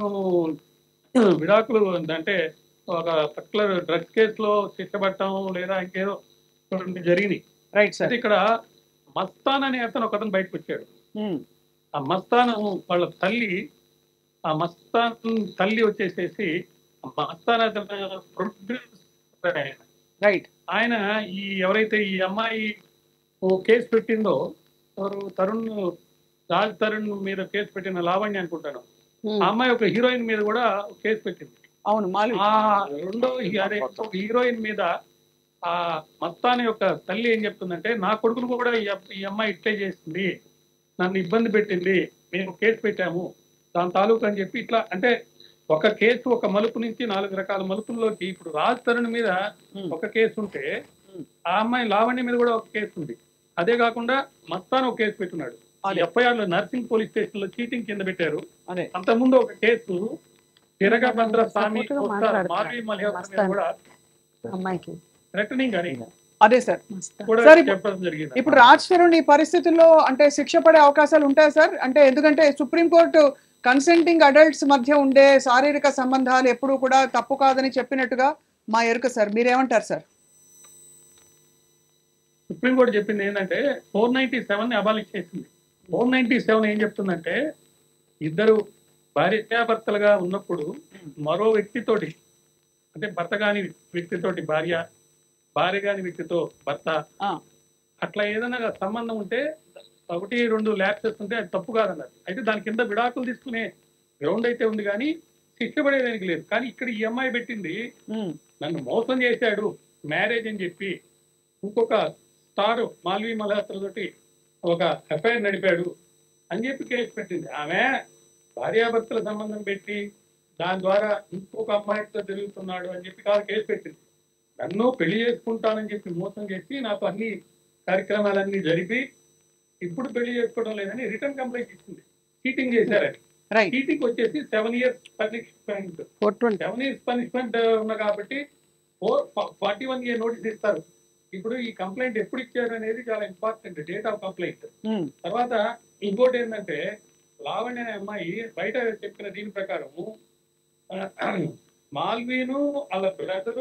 విడాకులు అంటే ఒక పర్టికులర్ డ్రగ్స్ కేసులో శిక్ష పట్టడం లేదా ఇంకేదో కొన్ని జరిగినాయి
రైట్ సార్
అయితే ఇక్కడ మస్తాన్ అనే అతను ఒక అతను బయటకు వచ్చాడు
ఉమ్,
ఆ మస్తాన్ వాళ్ళ తల్లి ఆ మస్తాన్ తల్లి వచ్చేసేసి ఆ మస్తాన్ అతను ప్రొడ్యూసర్ ఆయన.
రైట్
ఆయన ఈ ఎవరైతే ఈ అమ్మాయి ఓ కేసు పెట్టిందో ఎవరు తరుణ్ రాజ్ తరుణ్ మీద కేసు పెట్టిన లావణ్య అనుకుంటాను
ఉమ్,
ఆ అమ్మాయి ఒక హీరోయిన్ మీద కూడా ఒక కేసు పెట్టింది
అవును మాలు
ఆ రెండో హీ- అదే ఒక హీరోయిన్ మీద ఆ మస్తాన్ యొక్క తల్లి ఏం చెప్తుందంటే నా కొడుకును కూడా ఈ అబ్- ఈ అమ్మాయి ఇట్లే చేసింది నన్ను ఇబ్బంది పెట్టింది మేము కేసు పెట్టాము దాని తాలూకు అని చెప్పి ఇట్లా అంటే ఒక కేసు ఒక మలుపు నుంచి నాలుగు రకాల మలుపుల్లోకి ఇప్పుడు రాజ్ తరుణ్ మీద
ఉమ్,
ఒక కేసు ఉంటే
ఉమ్.
ఆ అమ్మాయి లావణ్య మీద కూడా ఒక కేసు ఉంది అదే కాకుండా మస్తాన్ ఒక కేసు పెట్టున్నాడు
అదే.
ఎఫ్ఐఆర్ లో నర్సింగ్ పోలీస్ స్టేషన్ లో చీటింగ్ కింద పెట్టారు
అదే
అంతకుముందు ఒక కేసు తిరగభద్ర స్వామి
Support గా
కొత్త
మాట్లాడుతున్నారు.
మాధవి మల్హోత్ర మీద
మస్తాన్.
కూడా
అమ్మాయికి
థ్రెటనింగ్ అని
అదే సార్
మస్తు
కూడా
సార్, ఇప్పుడు-
చెప్పడం జరిగింది
ఇప్పుడు రాజ్ తరుణ్ ఈ పరిస్థితుల్లో అంటే శిక్ష పడే అవకాశాలు ఉంటాయా సార్ అంటే ఎందుకంటే సుప్రీంకోర్టు కన్సెంటింగ్ అడల్ట్స్ మధ్య ఉండే శారీరక సంబంధాలు ఎప్పుడూ కూడా తప్పు కాదని చెప్పినట్టుగా మా ఎరుక సార్ మీరేమంటారు సార్
సుప్రీంకోర్టు చెప్పింది ఏంటంటే ఫోర్ నైన్టీ సెవెన్ ని అబాలిష్ చేసింది ఫోర్ నైన్టీ సెవెన్ ఏం చెప్తుందంటే ఇద్దరు భార్యాభర్తలుగా ఉన్నప్పుడు మరో వ్యక్తితోటి అంటే భర్త కాని వ్యక్తితోటి భార్య భార్య కాని వ్యక్తితో భర్త
ఆ.
అట్లా ఏదైనా సంబంధం ఉంటే ఒకటి రెండు ల్యాప్సెస్ ఉంటే అది తప్పు కాదన్నారు అయితే దాని కింద విడాకులు తీసుకునే గ్రౌండ్ అయితే ఉంది కానీ శిక్ష పడేదానికి లేదు కానీ ఇక్కడ ఈ అమ్మాయి పెట్టింది
ఉమ్,
నన్ను మోసం చేశాడు మ్యారేజ్ అని చెప్పి ఇంకొక స్టార్ మాల్వి మల్హోత్ర తోటి ఒక ఎఫ్ఐఆర్ నడిపాడు అని చెప్పి కేసు పెట్టింది ఆమె భార్యాభర్తల సంబంధం పెట్టి దాని ద్వారా ఇంకొక అమ్మాయితో తిరుగుతున్నాడు అని చెప్పి కాదు కేసు పెట్టింది నన్ను పెళ్లి చేసుకుంటానని చెప్పి మోసం చేసి నాకు అన్ని కార్యక్రమాలన్నీ జరిపి ఇప్పుడు పెళ్లి చేసుకోవడం లేదని రిటర్న్ కంప్లైంట్ ఇచ్చింది చీటింగ్ చేశారని
రైట్
చీటింగ్ వచ్చేసి seven years punishment
four twenty
seven years punishment ఉన్న కాబట్టి four forty one year notice ఇస్తారు ఇప్పుడు ఈ కంప్లైంట్ ఎప్పుడు ఇచ్చారు అనేది చాలా important date of complaint
um,
తర్వాత ఇంకోటి ఏంటంటే లావణ్య అనే అమ్మాయి బయట చెప్పిన దీని ప్రకారము ఆ, మాల్వీను వాళ్ళ బ్రదరు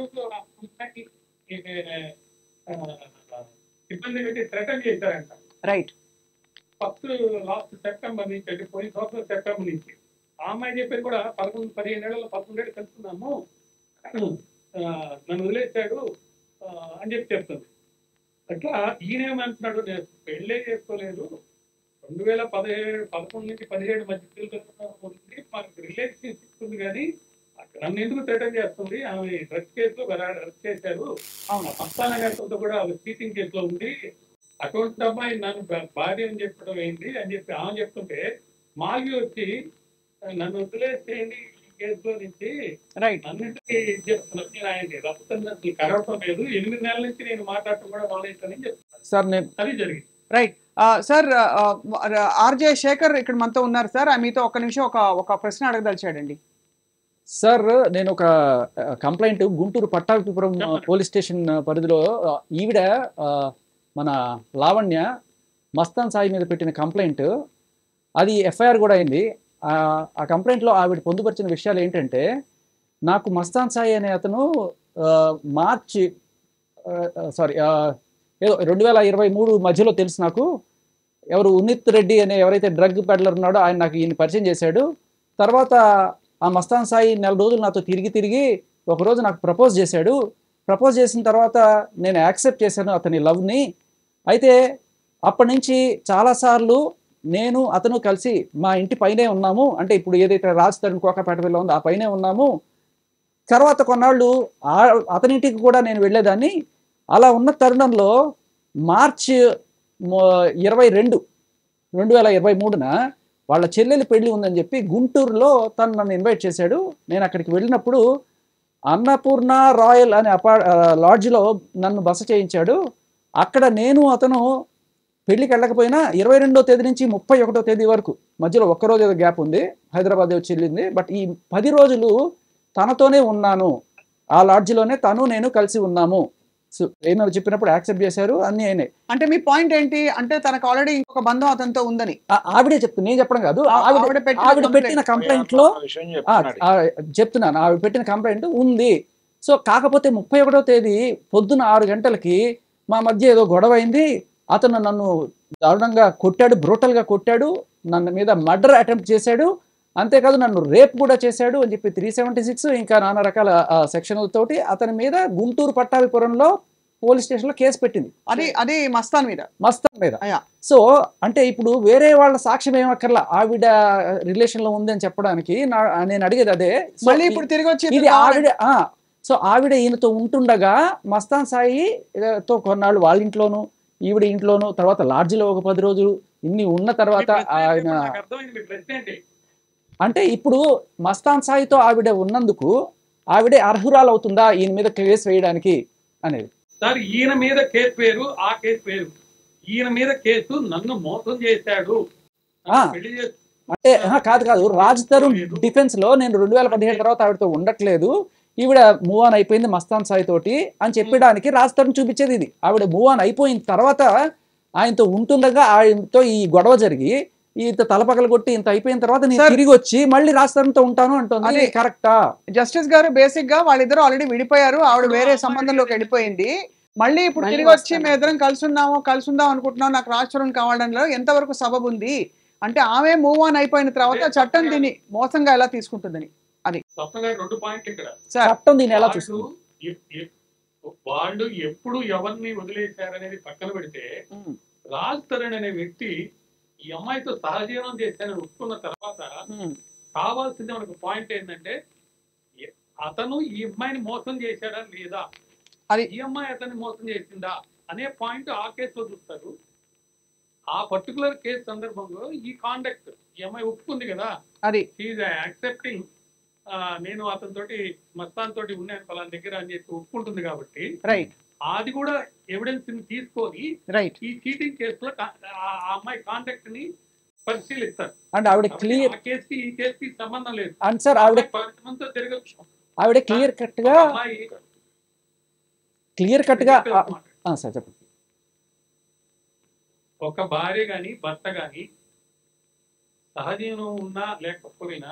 ఇబ్బంది పెట్టి థ్రెటన్ చేశారంట
రైట్
ఫస్ట్ లాస్ట్ సెప్టెంబర్ నుంచి అంటే పోయిన సంవత్సరం సెప్టెంబర్ నుంచి ఆ అమ్మాయి చెప్పేది కూడా పదకొండు పదిహేను ఏళ్ళలో పదకొండేళ్ళు కలుస్తున్నాము ఆ, నన్ను వదిలేశాడు ఆ, అని చెప్పి చెప్తుంది అట్లా ఈయనేమంటున్నాడు నేను పెళ్ళే చేసుకోలేదు రెండు వేల పదిహేడు పదకొండు నుంచి పదిహేడు మధ్య ఉంది మాకు రిలేషన్షిప్ ఉంది కానీ నన్ను ఎందుకు థ్రెటన్ చేస్తుంది ఆమె డ్రగ్స్ కేసులో అరెస్ట్ చేశారు
అవును
మస్తాన గారితో కూడా చీటింగ్ కేసులో ఉంది అటువంటి అమ్మాయి నన్ను భా- భార్య అని చెప్పడం ఏంటి అని చెప్పి ఆమె చెప్తుంటే మాల్వి వచ్చి నన్ను వదిలేసేయండి ఈ కేసులో నుంచి
రైట్
అన్నింటికీ చెప్తున్నాను నేను ఆయన్ని రక్తం అసలు కరవటం లేదు ఎనిమిది నెలల నుంచి నేను మాట్లాడటం కూడా మానేస్తానని చెప్తున్నాను
సార్ నేను
అది జరిగింది
రైట్ సార్ ఆర్జే శేఖర్ ఇక్కడ మనతో ఉన్నారు సార్ ఆ మీతో ఒక నిమిషం ఒక ఒక ప్రశ్న అడగదలిచాడండి
సార్ నేను ఒక కంప్లైంట్ గుంటూరు పట్టాభిపురం
చెప్పండి.
పోలీస్ స్టేషన్ పరిధిలో ఆ, ఈవిడ ఆ, మన లావణ్య మస్తాన్ సాయి మీద పెట్టిన కంప్లైంట్ అది ఎఫ్ఐఆర్ కూడా అయింది ఆ, ఆ కంప్లైంట్లో ఆవిడ పొందుపరిచిన విషయాలు ఏంటంటే నాకు మస్తాన్ సాయి అనే అతను ఆ, మార్చి సారీ ఏదో రెండు వేల ఇరవై మూడు మధ్యలో తెలుసు నాకు ఎవరు ఉన్నిత్ రెడ్డి అనే ఎవరైతే డ్రగ్ పెడ్లర్ ఉన్నాడో ఆయన నాకు ఈయన పరిచయం చేశాడు తర్వాత ఆ మస్తాన్ సాయి నెల రోజులు నాతో తిరిగి తిరిగి ఒకరోజు నాకు ప్రపోజ్ చేశాడు ప్రపోజ్ చేసిన తర్వాత నేను యాక్సెప్ట్ చేశాను అతని లవ్ని అయితే అప్పటి నుంచి చాలాసార్లు నేను అతను కలిసి మా ఇంటి పైనే ఉన్నాము అంటే ఇప్పుడు ఏదైతే రాజ్ తరుణ్ కోకాపేటలో ఉందో ఆ పైనే ఉన్నాము తర్వాత కొన్నాళ్ళు ఆ- అతనింటికి కూడా నేను వెళ్ళేదాన్ని అలా ఉన్న తరుణంలో మార్చ్ మొ- ఇరవై రెండు రెండు వేల ఇరవై మూడున వాళ్ళ చెల్లెలి పెళ్లి ఉందని చెప్పి గుంటూరులో తను నన్ను ఇన్వైట్ చేశాడు నేను అక్కడికి వెళ్ళినప్పుడు అన్నపూర్ణ రాయల్ అనే అపా ఆ, లాడ్జ్లో నన్ను బస చేయించాడు అక్కడ నేను అతను పెళ్లికి వెళ్ళకపోయినా ఇరవై రెండో తేదీ నుంచి ముప్పై ఒకటో తేదీ వరకు మధ్యలో ఒక్కరోజు ఏదో గ్యాప్ ఉంది హైదరాబాద్ వచ్చి వెళ్ళింది బట్ ఈ పది రోజులు తనతోనే ఉన్నాను ఆ లాడ్జ్లోనే తను నేను కలిసి ఉన్నాము సో ఏమో చెప్పినప్పుడు యాక్సెప్ట్ చేశారు అన్నీ అయినాయి
అంటే మీ పాయింట్ ఏంటి అంటే తనకు ఆల్రెడీ ఇంకొక బంధం అతనితో ఉందని
ఆ- ఆవిడే చెప్తుంది నేను చెప్పడం కాదు
ఆ-
ఆవిడ
ఆవిడ పెట్టిన
ఆవిడ
complaint.
పెట్టిన కంప్లైంట్ లో
ఆ విషయం
ఆ,
చెప్తున్నాడు
ఆ, చెప్తున్నాను ఆవిడ పెట్టిన కంప్లైంట్ ఉంది సో కాకపోతే ముప్పై ఒకటో తేదీ పొద్దున ఆరు గంటలకి మా మధ్య ఏదో గొడవ అయింది అతను నన్ను దారుణంగా కొట్టాడు బ్రూటల్గా కొట్టాడు నన్ను మీద మర్డర్ అటెంప్ట్ చేశాడు అంతేకాదు నన్ను రేప్ కూడా చేశాడు అని చెప్పి త్రీ సెవెంటీ సిక్స్ ఇంకా నానా రకాల ఆ, సెక్షన్లతోటి అతని మీద గుంటూరు పట్టాభిపురంలో పోలీస్ స్టేషన్లో కేసు పెట్టింది
అది అది మస్తాన్ మీద
మస్తాన్ మీద
అయ్యా.
సో అంటే ఇప్పుడు వేరే వాళ్ళ సాక్ష్యం ఏమక్కర్లా ఆవిడ రిలేషన్ లో ఉంది అని చెప్పడానికి నా- నేను అడిగేది అదే So,
మళ్ళీ ఇప్పుడు తిరిగి వచ్చి
ఇది ఆవిడ ఆ, సో ఆవిడ ఈయనతో ఉంటుండగా మస్తాన్ సాయి ఆ, తో కొన్నాళ్ళు వాళ్ళ ఇంట్లోను ఈవిడ ఇంట్లోను తర్వాత లాడ్జిలో ఒక పది రోజులు ఇన్ని ఉన్న తర్వాత
మీ ప్రశ్న ఏంటి?
ఆయన
ఇప్పుడు నాకు అర్థమైంది మీ ప్రశ్న ఏంటి
అంటే ఇప్పుడు మస్తాన్ సాయితో ఆవిడ ఉన్నందుకు ఆవిడే అర్హురాలు అవుతుందా ఈయన మీద కేసు వేయడానికి అనేది
సార్ ఈయన మీద కేసు వేరు ఆ కేసు వేరు ఈయన మీద కేసు నన్ను మోసం చేశాడు
ఆ.
పెళ్లి చేసు-
అంటే ఆహా, కాదు కాదు రాజ్ తరుణ్ డిఫెన్స్ లో నేను రెండు వేల పదిహేడు తర్వాత ఆవిడతో ఉండట్లేదు ఈవిడ మూవ్ ఆన్ అయిపోయింది మస్తాన్ సాయి తోటి అని చెప్పడానికి రాజ్ తరుణ్ చూపించేది ఇది ఆవిడ మూవ్ ఆన్ అయిపోయిన తర్వాత ఆయనతో ఉంటుండగా ఆయనతో ఈ గొడవ జరిగి ఇంత తలపగలు కొట్టి ఇంత అయిపోయిన తర్వాత నేను
Sir.
తిరిగి వచ్చి మళ్ళీ రాజ్ తరుణ్తో ఉంటాను అంటుంది
అదే.
కరెక్టా
జస్టిస్ గారు బేసిక్ గా వాళ్ళిద్దరు ఆల్రెడీ విడిపోయారు ఆవిడ వేరే సంబంధంలోకి వెళ్ళిపోయింది మళ్ళీ ఇప్పుడు
మళ్ళీ
తిరిగి వచ్చి
వస్తాను.
మేము ఇద్దరం కలిసి ఉన్నాము కలిసి ఉందాం అనుకుంటున్నాం నాకు రాష్ట్రం కావడంలో ఎంతవరకు సబబు ఉంది అంటే ఆమె మూవ్ ఆన్ అయిపోయిన తర్వాత చట్టం దీన్ని మోసంగా ఎలా తీసుకుంటుందని
స్వప్న గారు రెండు పాయింట్లు ఇక్కడ
సార్
చట్టం దీన్ని ఎలా
వాళ్ళు
చూస్తుంది
ఎప్- ఎప్- వాళ్ళు ఎప్పుడు ఎవరిని వదిలేశారనేది పక్కన పెడితే
ఉమ్,
రాజ్ తరుణ్ అనే వ్యక్తి ఈ అమ్మాయితో సహజీవనం చేశానని ఒప్పుకున్న తర్వాత
ఉమ్,
కావాల్సింది మనకు పాయింట్ ఏంటంటే ఎ- అతను ఈ అమ్మాయిని మోసం చేశాడా లేదా
అది-
ఈ అమ్మాయి అతన్ని మోసం చేసిందా అనే పాయింట్ ఆ కేసులో చూస్తారు ఆ పర్టికులర్ కేసు సందర్భంలో ఈ కాండక్ట్ ఈ అమ్మాయి ఒప్పుకుంది కదా
అది
ఈజ్ యాక్సెప్టింగ్ నేను అతనితోటి మస్తాన్ తోటి ఉన్నాను పలానా దగ్గర అని చెప్పి ఒప్పుకుంటుంది కాబట్టి
రైట్
అది కూడా ఎవిడెన్స్ ని తీసుకొని
రైట్
ఈ చీటింగ్ కేసులో కా- ఆ ఆ అమ్మాయి కాంటాక్ట్ ని పరిశీలిస్తారు
అంటే ఆవిడ
కాబట్టి
క్లియర్
ఆ కేసుకి ఈ కేసుకి సంబంధం లేదు
అండ్ సార్ ఆవిడ
అమ్మాయి పది మందితో తిరగచ్చు
ఆవిడ క్లియర్ కట్ గా
ఒక అమ్మాయి
క్లియర్ కట్ గా ఆ, ఆ, సార్ చెప్పండి
ఒక భార్య గాని భర్త గాని సహజీవనం ఉన్నా లేకపోయినా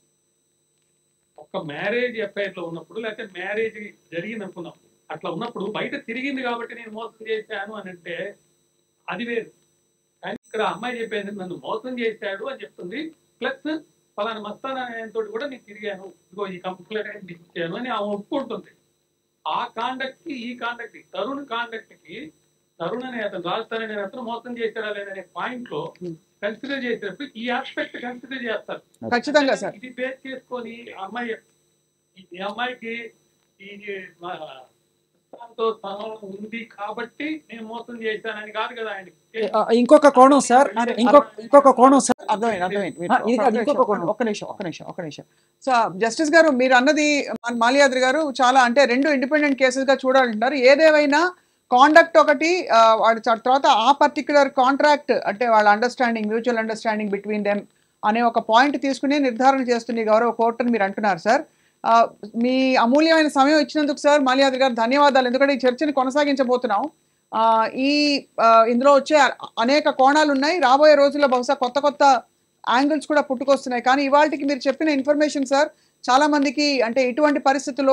ఒక మ్యారేజ్ ఎఫ్ఐఆర్ లో ఉన్నప్పుడు లేకపోతే మ్యారేజ్ జరిగింది అనుకున్నప్పుడు అట్లా ఉన్నప్పుడు బయట తిరిగింది కాబట్టి నేను మోసం చేశాను అని అంటే అది వేరు కానీ ఇక్కడ అమ్మాయి చెప్పేది నన్ను మోసం చేశాడు అని చెప్తుంది ప్లస్ ఫలానా మస్తాన్ తోటి కూడా నేను తిరిగాను ఇదిగో ఈ కంప్లైంట్ ఇచ్చాను అని ఆమె ఒప్పుకుంటుంది ఆ కాండక్ట్ కి ఈ కాండక్ట్ కి తరుణ్ కాండక్ట్ కి తరుణ్ అనే అతను రాజస్థాన్ అనే అతను మోసం చేశాడా లేదనే పాయింట్ లో కన్సిడర్ చేసినప్పుడు ఈ ఆస్పెక్ట్ కన్సిడర్ చేస్తారు
ఖచ్చితంగా సార్
ఇది బేస్ చేసుకొని ఆ అమ్మాయి ఈ అమ్మాయికి ఈ మా తో సంబంధం ఉంది కాబట్టి నేను మోసం చేశానని కాదు కదా ఆయనకి
ఆ, ఇంకొక కోణం సార్ ఇంకొక ఇంకొక కోణం సార్
అర్థమైంది అర్థమైంది
ఆ, ఇది కాదు,
ఒక్క
ఇంకొక
నిమిషం,
కోణం.
ఒక్క నిమిషం ఒక్క నిమిషం ఒక్క నిమిషం సో జస్టిస్ గారు మీరు అన్నది మన మాల్యాద్రి గారు చాలా అంటే రెండు ఇండిపెండెంట్ కేసెస్ గా చూడాలంటారు ఏదేమైనా కాండక్ట్ ఒకటి ఆ, వాడి చ- తర్వాత ఆ పర్టికులర్ కాంట్రాక్ట్ అంటే వాళ్ళ understanding mutual understanding between them అనే ఒక పాయింట్ తీసుకుని నిర్ధారణ చేస్తుంది ఈ గౌరవ కోర్టు అని మీరు అంటున్నారు సార్ ఆ, మీ అమూల్యమైన సమయం ఇచ్చినందుకు సార్ మాల్యాద్రి గారు ధన్యవాదాలు ఎందుకంటే ఈ చర్చని కొనసాగించబోతున్నాం ఆ, ఈ ఆ, ఇందులో వచ్చే అ- అనేక కోణాలు ఉన్నాయి రాబోయే రోజుల్లో బహుశా కొత్త కొత్త యాంగిల్స్ కూడా పుట్టుకొస్తున్నాయి కానీ ఇవాళకి మీరు చెప్పిన ఇన్ఫర్మేషన్ సార్ చాలా మందికి అంటే ఇటువంటి పరిస్థితుల్లో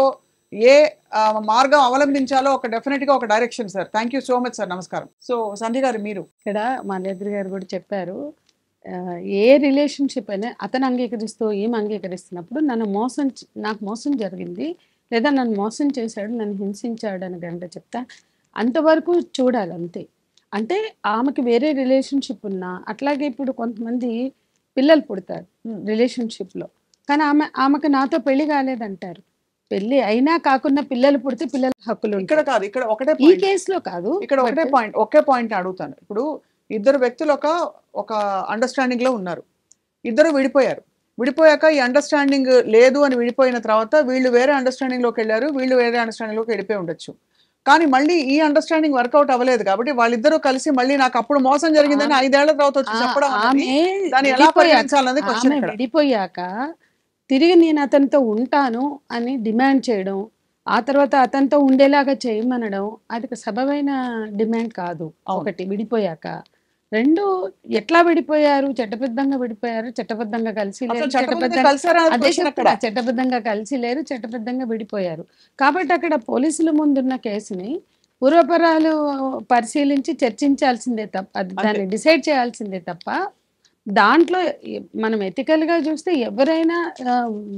ఏ ఆ, మార్గం అవలంబించాలో ఒక డెఫినెట్ గా ఒక direction sir thank you so much sir నమస్కారం సో సంధ్య గారు మీరు
ఇక్కడ మాల్యాద్రి గారు కూడా చెప్పారు ఆ, ఏ రిలేషన్షిప్ అయినా అతను అంగీకరిస్తూ ఈమె అంగీకరిస్తున్నప్పుడు నన్ను మోసం చ- నాకు మోసం జరిగింది లేదా నన్ను మోసం చేశాడు నన్ను హింసించాడు అని గంట చెప్తా అంతవరకు చూడాలి అంతే అంటే ఆమెకి వేరే రిలేషన్షిప్ ఉన్నా అట్లాగే ఇప్పుడు కొంతమంది పిల్లలు పుడతారు
Hmm.
రిలేషన్షిప్లో కానీ ఆమె ఆమెకు నాతో పెళ్లి కాలేదంటారు పెళ్లి అయినా కాకుండా పిల్లలు పుడితే పిల్లల హక్కులు
ఇక్కడ
ఉంటాయి.
కాదు ఇక్కడ ఒకటే
ఈ
point.
కేసులో కాదు
ఇక్కడ ఒకటే
but-
పాయింట్ ఒకే పాయింట్ అడుగుతాను ఇప్పుడు ఇద్దరు వ్యక్తులు ఒక ఒక అండర్స్టాండింగ్ లో ఉన్నారు ఇద్దరు విడిపోయారు విడిపోయాక ఈ అండర్స్టాండింగ్ లేదు అని విడిపోయిన తర్వాత వీళ్ళు వేరే అండర్స్టాండింగ్ లోకి వెళ్ళారు వీళ్ళు వేరే అండర్స్టాండింగ్ లోకి వెళ్ళిపోయి ఉండొచ్చు కానీ మళ్ళీ ఈ అండర్స్టాండింగ్ వర్కౌట్ అవ్వలేదు కాబట్టి వాళ్ళిద్దరూ కలిసి మళ్ళీ నాకు అప్పుడు మోసం జరిగిందని ఐదేళ్ల తర్వాత వచ్చి
ఆ-
చెప్పడం
ఆమె
అనేది దాన్ని ఎలా
విడిపోయాక-
పరిగణించాలన్నది క్వశ్చన్
ఆమె
ఇక్కడ
విడిపోయాక తిరిగి నేను అతనితో ఉంటాను అని డిమాండ్ చేయడం ఆ తర్వాత అతనితో ఉండేలాగా చేయమనడం అది ఒక సబబైన డిమాండ్ కాదు
అవును.
ఒకటి విడిపోయాక రెండు ఎట్లా విడిపోయారు చట్టబద్ధంగా విడిపోయారు చట్టబద్ధంగా కలిసి
అసలు
లేరు
చట్టబద్ధంగా
చట్టబద్ధంగా
కలిసారా అన్నది
అదే
question
చెప్తున్నా,
అక్కడ
చట్టబద్ధంగా కలిసి లేరు చట్టబద్ధంగా విడిపోయారు కాబట్టి అక్కడ పోలీసుల ముందున్న కేసుని పూర్వపరాలు పరిశీలించి చర్చించాల్సిందే తప్ప అది
అంతే.
దాన్ని డిసైడ్ చేయాల్సిందే తప్ప దాంట్లో ఎ- మనం ethical గా చూస్తే ఎవరైనా ఆ,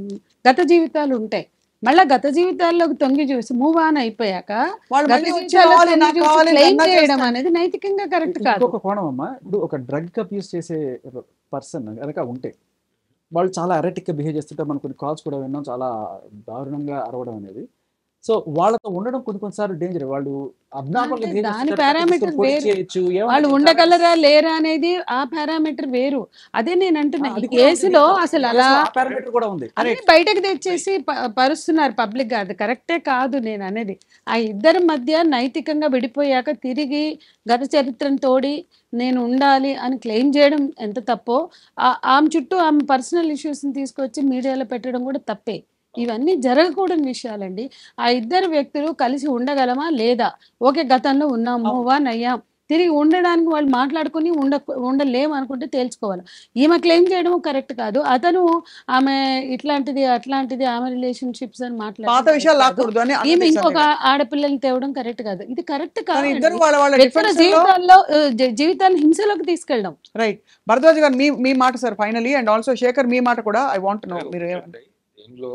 గత జీవితాలు ఉంటాయి మళ్ళా గత జీవితాల్లోకి తొంగి చూసి మూవ్ ఆన్ అయిపోయాక
వాళ్ళు
గత
మళ్ళీ వచ్చి
జీవితాల్లో
కావాలి
తొంగి
నాకు
చూసి
కావాలి
claim
ధర్నా
చేయడం
చేస్తాను.
అనేది నైతికంగా కరెక్ట్ కాదు
ఇంకొక కోణం అమ్మా ఇప్పుడు ఒక డ్రగ్ అబ్యూస్ చేసే పర్సన్ కనుక ఉంటే వాళ్ళు చాలా అరటిక్గా బిహేవ్ చేస్తుంటే మనం కొన్ని కాల్స్ కూడా విన్నాం చాలా దారుణంగా అరవడం అనేది సో వాళ్ళతో ఉండడం కొన్ని కొన్నిసార్లు డేంజర్ వాళ్ళు abnormal గా
అంటే
behave
దాని
చేస్తుంటారు,
parameter
తీసుకొని పొడి
వేరు.
చేయొచ్చు, ఏమన్నా
వాళ్ళు
చాలా-
ఉండగలరా లేరా అనేది ఆ పారామీటర్ వేరు అదే నేను అంటున్నా
అది
ఈ
కూడా ఉంది.
కేసులో అసలు అలా
ఆ parameter కూడా ఉంది
అన్ని బయటకు తెచ్చేసి ప- పరుస్తున్నారు పబ్లిక్ గా అది కరెక్టే కాదు నేను అనేది ఆ ఇద్దరి మధ్య నైతికంగా విడిపోయాక తిరిగి గత చరిత్రను తోడి నేను ఉండాలి అని క్లెయిమ్ చేయడం ఎంత తప్పో ఆ- ఆమె చుట్టూ ఆమె పర్సనల్ ఇష్యూస్ని తీసుకొచ్చి మీడియాలో పెట్టడం కూడా తప్పే ఇవన్నీ జరగకూడని విషయాలండి ఆ ఇద్దరు వ్యక్తులు కలిసి ఉండగలమా లేదా ఓకే గతంలో ఉన్నాం మూవ్ ఆన్ అయ్యాం తిరిగి ఉండడానికి వాళ్ళు మాట్లాడుకుని ఉండ ఉండలేము అనుకుంటే తేల్చుకోవాలి ఈమె క్లెయిమ్ చేయడం కరెక్ట్ కాదు అతను ఆమె ఇట్లాంటిది అట్లాంటిది ఆమె రిలేషన్షిప్స్ అని
పాత
మాట్లాడడం
విషయాలు
correct కాదు.
లాక్కూడదు అని
ఈమె
అన్నది
ఇంకొక
సందేహం.
ఆడపిల్లల్ని తేవడం కరెక్ట్ కాదు ఇది కరెక్ట్
కానీ
కాదు
ఇద్దరు వాళ్ళ వాళ్ళ
వ్యక్తుల
difference లో
జీవితాల్లో ఆ, జీ- జీవితాన్ని హింసలోకి తీసుకెళ్ళడం
రైట్ భరద్వాజ్ గారు మీ మీ మాట sir finally and also Shekhar మీ మాట కూడా ఐ వాంట్ నో మీరు ఏమ-
ఒకటండి, దీనిలో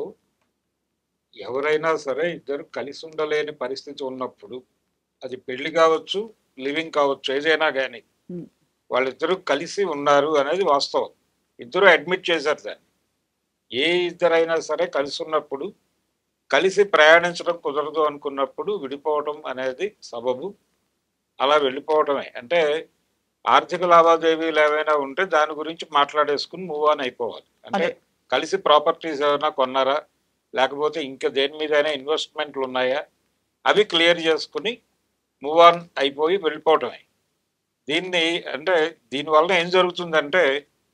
ఎవరైనా సరే ఇద్దరు కలిసి ఉండలేని పరిస్థితి ఉన్నప్పుడు అది పెళ్లి కావచ్చు లివింగ్ కావచ్చు ఏదైనా కానీ
Hmm.
వాళ్ళిద్దరూ కలిసి ఉన్నారు అనేది వాస్తవం ఇద్దరు అడ్మిట్ చేశారు దాన్ని ఏ ఇద్దరైనా సరే కలిసి ఉన్నప్పుడు కలిసి ప్రయాణించడం కుదరదు అనుకున్నప్పుడు విడిపోవడం అనేది సబబు అలా వెళ్ళిపోవడమే అంటే ఆర్థిక లావాదేవీలు ఏవైనా ఉంటే దాని గురించి మాట్లాడేసుకుని మూవ్ ఆన్ అయిపోవాలి అంటే
అదే.
కలిసి ప్రాపర్టీస్ ఏమైనా కొన్నారా లేకపోతే ఇంకా దేని మీదైనా ఇన్వెస్ట్మెంట్లు ఉన్నాయా అవి క్లియర్ చేసుకుని మూవ్ ఆన్ అయిపోయి వెళ్ళిపోవటమే దీన్ని అంటే దీనివల్ల ఏం జరుగుతుందంటే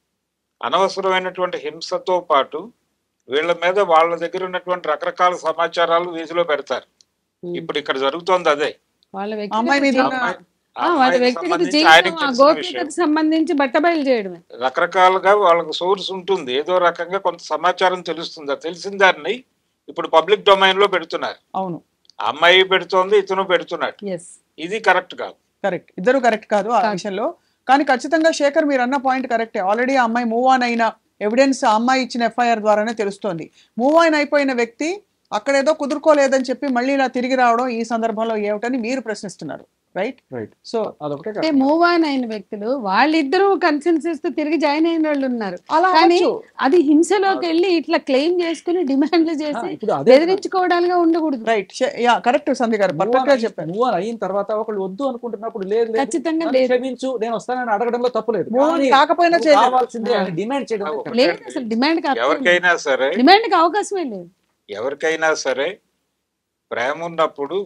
అనవసరమైనటువంటి హింసతో పాటు వీళ్ళ మీద వాళ్ళ దగ్గర ఉన్నటువంటి రకరకాల సమాచారాలు వీధిలో పెడతారు ఇప్పుడు ఇక్కడ జరుగుతోంది అదే
వాళ్ళ
అమ్మాయి మీద
వ్యక్తిగత
ఉన్న-
జీవితం-
ఆ
ఆ, వాళ్ళ
అమ్మాయికి
వ్యక్తిగత
సంబంధించి
జీవితం
ఆయనకి
ఆ
తెలిసిన
గోప్యతకు
విషయం.
సంబంధించి బట్టబయలు చేయడమే
రకరకాలుగా వాళ్ళకి సోర్స్ ఉంటుంది ఏదో రకంగా కొంత సమాచారం తెలుస్తుంది ఆ తెలిసిన దాన్ని ఇప్పుడు పబ్లిక్ డొమైన్ లో పెడుతున్నారు
అవును
ఆ అమ్మాయి పెడుతోంది ఇతను పెడుతున్నాడు
ఎస్
ఇది కరెక్ట్ కాదు
కరెక్ట్ ఇద్దరు కరెక్ట్ కాదు ఆ
కాదు.
విషయంలో కానీ ఖచ్చితంగా శేఖర్ మీరు అన్న పాయింట్ కరెక్టే ఆల్రెడీ ఆ అమ్మాయి మూవ్ ఆన్ అయిన ఎవిడెన్స్ ఆ అమ్మాయి ఇచ్చిన ఎఫ్ఐఆర్ ద్వారానే తెలుస్తోంది మూవ్ ఆన్ అయిపోయిన వ్యక్తి అక్కడేదో కుదురుకోలేదని చెప్పి మళ్ళీ ఇలా తిరిగి రావడం ఈ సందర్భంలో ఏమిటని మీరు ప్రశ్నిస్తున్నారు రైట్
రైట్
సో
అదొకటే
అంటే
కాదు.
మూవ్ ఆన్ అయిన వ్యక్తులు వాళ్ళిద్దరూ కన్సెన్సెస్ తో తిరిగి జాయిన్ అయిన వాళ్ళు ఉన్నారు
అలా
కానీ
అవ్వచ్చు.
అది హింసలోకి వెళ్ళి ఇట్లా క్లెయిమ్ చేసుకుని డిమాండ్లు
ఆ,
చేసి
ఇప్పుడు అదే
బెదిరించుకోవడాలుగా ఉండకూడదు
రైట్ యా కరెక్ట్ సంధి గారు పర్ఫెక్ట్ గా చెప్పారు
మూవ్ ఆన్ అయిన తర్వాత ఒకళ్ళు వద్దు అనుకుంటున్నప్పుడు లేదు లేదు
ఖచ్చితంగా
నన్ను
లేదు
క్షమించు నేను వస్తానని అడగడంలో తప్పు లేదు
మూవ్ ఆన్
కానీ
కాకపోయినా
నువ్వు
చేయలేదు
కావాల్సిందే అని డిమాండ్ చేయడం
ఆ,
కరెక్ట్.
లేదు అసలు డిమాండ్
ఎవరికైనా సరే
డిమాండ్ కి అవకాశమే లేదు
ఎవరికైనా సరే ప్రేమ ఉన్నప్పుడు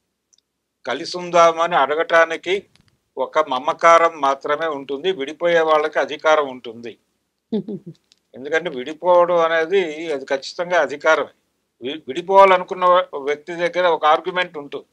కలిసి ఉందామని అడగటానికి ఒక మమకారం మాత్రమే ఉంటుంది విడిపోయే వాళ్ళకి అధికారం ఉంటుంది ఎందుకంటే విడిపోవడం అనేది అది ఖచ్చితంగా అధికారమే వి- విడిపోవాలనుకున్న వ్యక్తి దగ్గర ఒక ఆర్గ్యుమెంట్ ఉంటుంది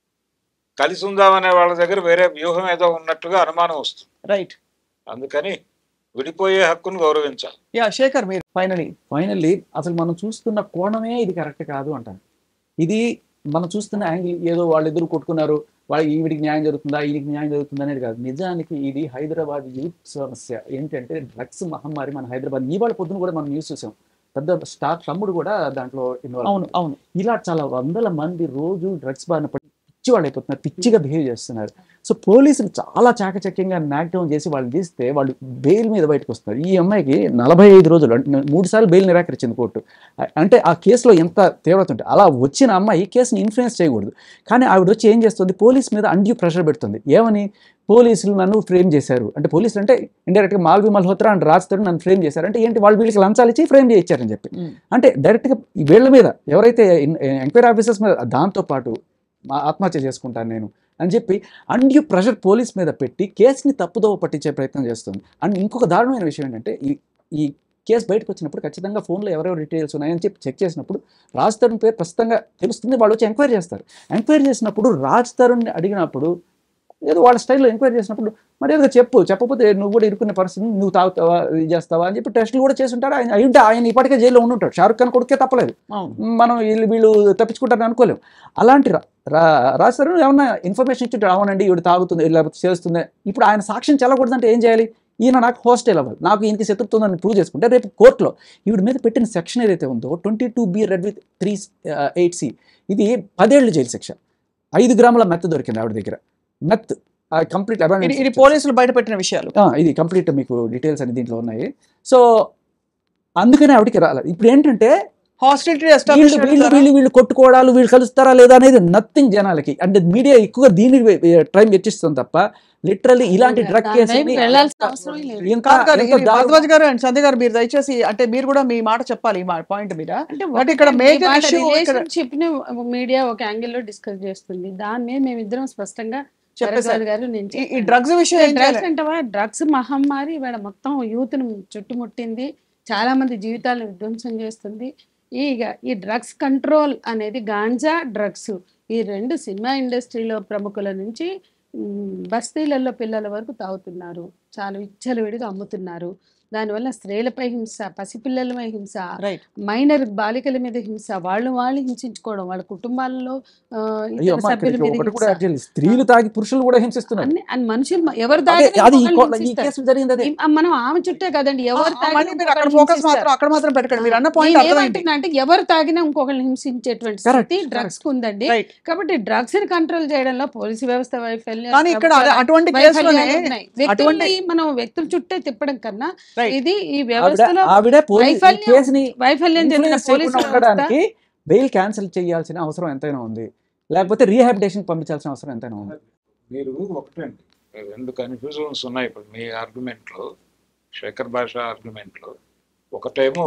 కలిసి ఉందామనే వాళ్ళ దగ్గర వేరే వ్యూహం ఏదో ఉన్నట్టుగా అనుమానం వస్తుంది
రైట్
అందుకని విడిపోయే హక్కును గౌరవించాలి
యా శేఖర్ మీరు ఫైనలీ
ఫైనల్లీ అసలు మనం చూస్తున్న కోణమే ఇది కరెక్ట్ కాదు అంటాను ఇది మనం చూస్తున్న యాంగిల్ ఏదో వాళ్ళిద్దరు కొట్టుకున్నారు వాళ్ళ ఈవిడికి న్యాయం జరుగుతుందా ఈవిడికి న్యాయం జరుగుతుందా అనేది కాదు నిజానికి ఇది హైదరాబాద్ యూత్ సమస్య ఏంటంటే డ్రగ్స్ మహమ్మారి మన హైదరాబాద్ ఇవాళ పొద్దున కూడా మనం న్యూస్ చూసాం పెద్ద స్టార్ తమ్ముడు కూడా దాంట్లో ఇన్వాల్వ్
అవును అవును
ఇలా చాలా వందల మంది రోజు డ్రగ్స్ బారిన పడి పిచ్చి వాళ్ళు అయిపోతున్నారు పిచ్చిగా బిహేవ్ చేస్తున్నారు సో పోలీసులు చాలా చాకచక్యంగా నాక్ డౌన్ చేసి వాళ్ళు తీస్తే వాళ్ళు బెయిల్ మీద బయటకు వస్తున్నారు ఈ అమ్మాయికి నలభై ఐదు రోజులు అంటే మూడు సార్లు బెయిల్ నిరాకరించింది కోర్టు అ- అంటే ఆ కేసులో ఎంత తీవ్రత ఉంటే అలా వచ్చిన అమ్మాయి కేసుని ఇన్ఫ్లుయెన్స్ చేయకూడదు కానీ ఆవిడ వచ్చి ఏం చేస్తుంది పోలీస్ మీద అండ్యూ ప్రెషర్ పెడుతుంది ఏమని పోలీసులు నన్ను ఫ్రేమ్ చేశారు అంటే పోలీసులు అంటే ఇండైరెక్ట్గా మాల్వి మల్హోత్రా అండ్ రాజ్ తరుణ్ నన్ను ఫ్రేమ్ చేశారు అంటే ఏంటి వాళ్ళు వీళ్ళకి లంచాలు ఇచ్చి ఫ్రేమ్ చేయించారని చెప్పి
మ్మ్.
అంటే డైరెక్ట్గా ఈ వీళ్ళ మీద ఎవరైతే ఎంక్వైరీ ఆఫీసర్స్ మీద దాంతో పాటు మా ఆత్మహత్య చేసుకుంటాను నేను అని చెప్పి అండ్యూ ప్రెషర్ పోలీస్ మీద పెట్టి కేసుని తప్పుదోవ పట్టించే ప్రయత్నం చేస్తుంది అండ్ ఇంకొక దారుణమైన విషయం ఏంటంటే ఈ ఈ కేసు బయటకు వచ్చినప్పుడు ఖచ్చితంగా ఫోన్లో ఎవరెవరు డీటెయిల్స్ ఉన్నాయని చెప్పి చెక్ చేసినప్పుడు రాజ్ తరుణ్ పేరు ప్రస్తుతంగా తెలుస్తుంది వాళ్ళు వచ్చి ఎంక్వైరీ చేస్తారు ఎంక్వైరీ చేసినప్పుడు రాజ్ తరుణ్ని అడిగినప్పుడు ఏదో వాళ్ళ స్టైల్లో ఎంక్వైరీ చేసినప్పుడు మరి ఏదో చెప్పు చెప్పకపోతే నువ్వు కూడా ఇరుక్కునే పరిస్థితి నువ్వు తాగుతావా ఇది చేస్తావా అని చెప్పి టెస్టులు కూడా చేసి ఉంటారు ఆయన అయ్యుంటే ఆయన ఇప్పటికే జైల్లో ఉండి ఉంటాడు షారుఖ్ ఖాన్ కొడుకే తప్పలేదు
అవును
మనం వీళ్ళు వీళ్ళు తప్పించుకుంటారని అనుకోలేం అలాంటి రా- రా రాస్తారు ఏమన్నా ఇన్ఫర్మేషన్ ఇచ్చి అవునండి ఈవిడ తాగుతుంది లేకపోతే చేస్తుంది ఇప్పుడు ఆయన సాక్ష్యం చెల్లకూడదంటే ఏం చేయాలి ఈయన నాకు హోస్టల్ అవ్వాలి నాకు ఈయనకి శత్రుత్వం ప్రూవ్ చేసుకుంటే రేపు కోర్టులో ఈవిడ మీద పెట్టిన సెక్షన్ ఏదైతే ఉందో twenty two B read with three eight C ఇది పదేళ్ళు జైలు శిక్ష ఐదు గ్రాముల మెత్ దొరికింది ఆవిడ దగ్గర మెత్ కంప్లీట్
ఇది ఇది పోలీసులు బయట పెట్టిన విషయాలు
ఆ, ఇది కంప్లీట్ మీకు డీటెయిల్స్ అన్ని దీంట్లో ఉన్నాయి సో అందుకనే ఆవిడకి రాలేదు ఇప్పుడు ఏంటంటే
హాస్టిలిటీ
వీళ్ళు
ఎస్టాబ్లిష్
వీళ్ళు వీళ్ళు వీళ్ళు కొట్టుకోవడాలు వీళ్ళు కలుస్తారా లేదా అనేది నథింగ్ జనాలకి అంటే మీడియా ఎక్కువగా దీన్ని టైం వెచ్చిస్తుంది తప్ప లిటరల్లీ ఇలాంటి డ్రగ్
దాని
కేసు
వైపు వెళ్ళాల్సిన అవసరం లేదు
ఎంత
కాదు కాదు
ఎంత
ఇది
దారుణం-
భరద్వాజ్ గారు అండ్ సంధ్య గారు మీరు దయచేసి అంటే మీరు కూడా మీ మాట చెప్పాలి ఈ పాయింట్ మీద
అంటే
అంటే ఇక్కడ major issue ఇక్కడ-
రిలేషన్షిప్ ని మీడియా ఒక యాంగిల్ లో డిస్కస్ చేస్తుంది దాని మీద మేమిద్దరం స్పష్టంగా
చెప్పేసారు
భరద్వాజ్ గారు నేను
ఈ- ఈ
చెప్పాను.
డ్రగ్స్ విషయం ఏం
డ్రగ్స్
చేయాలి?
అంటే డ్రగ్స్ మహమ్మారి ఇవాళ మొత్తం యూత్ ను చుట్టుముట్టింది చాలా మంది జీవితాలను విధ్వంసం చేస్తుంది ఈ ఈ డ్రగ్స్ కంట్రోల్ అనేది గాంజా డ్రగ్స్ ఈ రెండు సినిమా ఇండస్ట్రీలో ప్రముఖుల నుంచి మ్, బస్తీలలో పిల్లల వరకు తాగుతున్నారు చాలా విచ్చలవిడిగా అమ్ముతున్నారు దానివల్ల స్త్రీలపై హింస పసిపిల్లలపై హింస
రైట్
మైనర్ బాలికల మీద హింస వాళ్ళు వాళ్ళు హింసించుకోవడం వాళ్ళ కుటుంబాలలో ఆ, ఇతర
అయ్యో అమ్మా,
సభ్యుల
ఇక్కడికి
మీద
ఒకటి కూడా
హింస.
యాడ్ చేయాలి స్త్రీలు తాగి పురుషులు కూడా హింసిస్తున్నారు
అన్ని అన్ని మనుషులు మ- ఎవరు
అదే,
తాగినా
అది ఈ
ఇంకొకరిని
కో- ఈ
హింసిస్తారు.
కేసు జరిగింది అదే
ఈ- ఆ, మనం ఆమె చుట్టే కదండి ఎవరు తాగినా
మళ్ళీ మీరు అక్కడ
ఇంకొకరిని
ఫోకస్
హింసిస్తారు.
మాత్రం అక్కడ మాత్రం పెట్టకండి మీరు అన్న
నేను
పాయింట్ అర్థమైంది
ఏమంటున్నా అంటే ఎవరు తాగినా ఇంకొకరిని హింసించేటువంటి
Correct,
స్థితి డ్రగ్స్ కు ఉందండి
రైట్
కాబట్టి డ్రగ్స్ ని కంట్రోల్ చేయడంలో పోలీసు వ్యవస్థ వైఫల్యం
కానీ ఇక్కడ అదే-
ప్రభుత్వ
అటువంటి
వైఫల్యాలు
కేసులోనే
ఉన్నాయి.
అటువంటి
వ్యక్తుల్ని మనం వ్యక్తుల చుట్టే తిప్పడం కన్నా
Right.
ఇది ఈ
ఆవిడ
వ్యవస్థలో
ఆవిడ పోలీస్ ఈ
వైఫల్యం-
కేసుని
వైఫల్యం చెందిన
influence
పోలీసు
చేయకుండా
వ్యవస్థ
ఉండడానికి బెయిల్ క్యాన్సిల్ చేయాల్సిన అవసరం ఎంతైనా ఉంది లేకపోతే రీహాబిటేషన్ పంపించాల్సిన అవసరం ఎంతైనా ఉంది
మీరు ఒకటండి రెండు కన్ఫ్యూజన్స్ ఉన్నాయి ఇప్పుడు మీ ఆర్గ్యుమెంట్లో శేఖర్ భాష ఆర్గ్యుమెంట్లో ఒకటేమో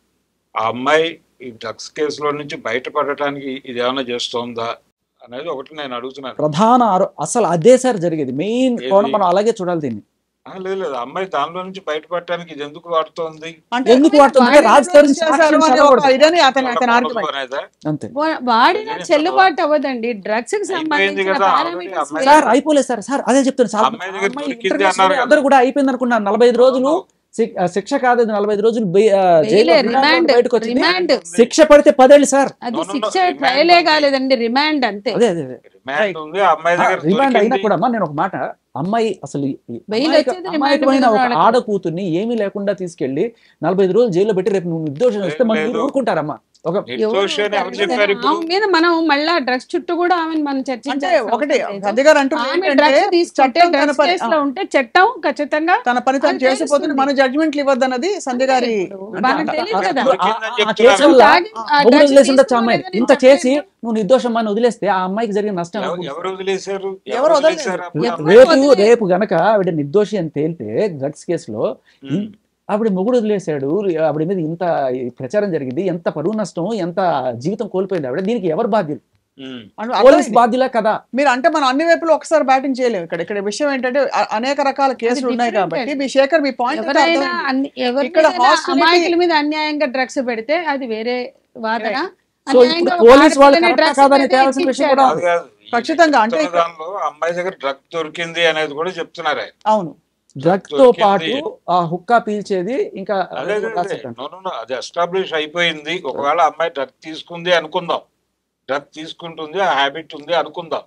ఆ అమ్మాయి ఈ డ్రగ్స్ కేసులో నుంచి బయటపడటానికి ఇది ఏమైనా చేస్తోందా అనేది ఒకటి నేను అడుగుతున్నాను
ప్రధాన ఆరో- అసలు అదే సార్ జరిగేది మెయిన్
ఏది?
కోణం మనం అలాగే చూడాలి దీన్ని
ఆ, లేదు లేదు ఆ అమ్మాయి దానిలో నుంచి బయటపడటానికి ఇది ఎందుకు వాడుతోంది
అంటే
ఎందుకు వాడుతుంది
వాడిన
రాజ్ తరుణ్
చేశారు
సాక్ష్యం
అనే ఒక
చదవకూడదు.
ఇదని అతని అతని ఆర్గ్యుమెంట్
అనేదా?
అంతే
వా- వాడిన
అదే
చెల్లుబాటు అవ్వదండి డ్రగ్స్ కి
అయిపోయింది
సంబంధించిన
కదా,
parameters
already అమ్మాయి-
సార్ అయిపోలేదు సార్ సార్ అదే చెప్తాను సార్
అమ్మాయి దగ్గర
అమ్మాయి
దొరికింది
international
అన్నారు కదా.
అందరూ కూడా అయిపోయింది అనుకున్నారు నలభై ఐదు రోజులు శి- ఆ, శిక్ష కాదు అది నలభై ఐదు రోజులు బెయి- ఆ, జైల్లో
బెయిలే,
రిమాండ్
రిమాండ్
బయటకు వచ్చింది
రిమాండ్
శిక్ష పడితే పదేళ్ళు సార్
అది
No, no, no,
శిక్ష
remand
ట్రయలే
ఉంది.
కాలేదండి రిమాండ్ అంతే
అదే అదే అదే
రిమాండ్ ఉంది ఆ అమ్మాయి దగ్గర
రిమాండ్ అయినా
దొరికింది.
కూడా అమ్మా నేను ఒక మాట అమ్మాయి అసలు ఈ- ఈ
బెయిల్
అమాయక-
వచ్చేది రిమాండ్
అమాయకమైన
మీద
ఒక
వాళ్ళకి.
ఆడ కూతుర్ని ఏమీ లేకుండా తీసుకెళ్లి నలభై ఐదు రోజులు జైల్లో పెట్టి రేపు నువ్వు నిర్దోషం వస్తే మనం
లేదు.
ఊరుకుంటారమ్మా ఒక
నిర్దోషి అని ఎవరు చెప్పారు ఇప్పుడు
ఆమె మీద మనం మళ్ళా డ్రగ్స్ చుట్టూ కూడా ఆమెను మనం
అంటే
చర్చించాల్సిన
ఒకటి
అవసరం లేదు.
సంధ్య గారు అంటుంది
ఆమె
ఏంటంటే
డ్రగ్స్ తీసుకుంటే
చట్టం తన
డ్రగ్స్
పని-
కేసులో ఉంటే చట్టం ఖచ్చితంగా
తన పని తను
అది
చేసిపోతుంది
తెలుస్తుంది.
మన జడ్జిమెంట్లు ఇవ్వద్దన్నది సంధ్య గారి
ఇప్పుడు
అంటే
మనకు
అంత-
తెలియదు
ఆ-
కదా
ఆ- ఆ- ఆ
చెప్తున్నారు.
కేసుల్లో
తాగి- ఆ
మొగుడు
drugs
వదిలేసి ఉండొచ్చు ఆ అమ్మాయి
తీసుకోలేదని
ఇంత
చెప్పలేదు.
చేసి నువ్వు నిర్దోషం అని వదిలేస్తే ఆ అమ్మాయికి జరిగిన నష్టం
ఎవ-
ఎవరికి?
ఎవరు వదిలేశారు
ఎవరు వదలలేదు.
వదిలేశారు అప్పుడు
ఎవరు
అమ్మాయి?
రేపు
వదిలేదు.
రేపు గనక ఆవిడ నిర్దోషి అని తేలితే డ్రగ్స్ కేసులో
ఉమ్.
ఆవిడ మొగుడు వదిలేశాడు ఆవిడ మీద ఇంత ప్రచారం జరిగింది ఎంత పరువు నష్టం ఎంత జీవితం కోల్పోయింది ఆవిడ దీనికి ఎవరు బాధ్యులు
ఉమ్.
అను-
పోలీస్
అర్థమైంది.
బాధ్యులా కదా
మీరు అంటే మనం అన్ని వైపులు ఒకసారి బ్యాటింగ్ చేయలేము ఇక్కడ ఇక్కడ విషయం ఏంటంటే అ- అనేక రకాల కేసులు ఉన్నాయి
different
కాబట్టి
అండి.
మీ శేఖర్ మీ పాయింట్
ఎవరైనా అన్ని- ఎవరి
ఇక్కడ
మీదైనా
hostility-
అమాయకుల మీద అన్యాయంగా డ్రగ్స్ పెడితే అది వేరే వాదన
సో ఇప్పుడు
అన్యాయంగా
పోలీస్ వాళ్ళు
ఆడపిల్లని
కరెక్టా
drugs
కాదని
పెడితే
తేవాల్సిన విషయం
ఎక్కించారు.
కూడా
కాదు కాదు. ఈ
ఖచ్చితంగా అంటే
చెప్తున్న
ఇక్కడ-
దానిలో అమ్మాయి దగ్గర డ్రగ్ దొరికింది అనేది కూడా చెప్తున్నారు ఆయన.
అవును
డ్రగ్ తో
దొరికింది.
పాటు ఆ హుక్కా పీల్చేది ఇంకా
అదే అదే, అదే.
రాసేటంట.
No, no, no. అది ఎస్టాబ్లిష్ అయిపోయింది ఒకవేళ అమ్మాయి డ్రగ్ తీసుకుంది అనుకుందాం డ్రగ్ తీసుకుంటుంది ఆ హ్యాబిట్ ఉంది అనుకుందాం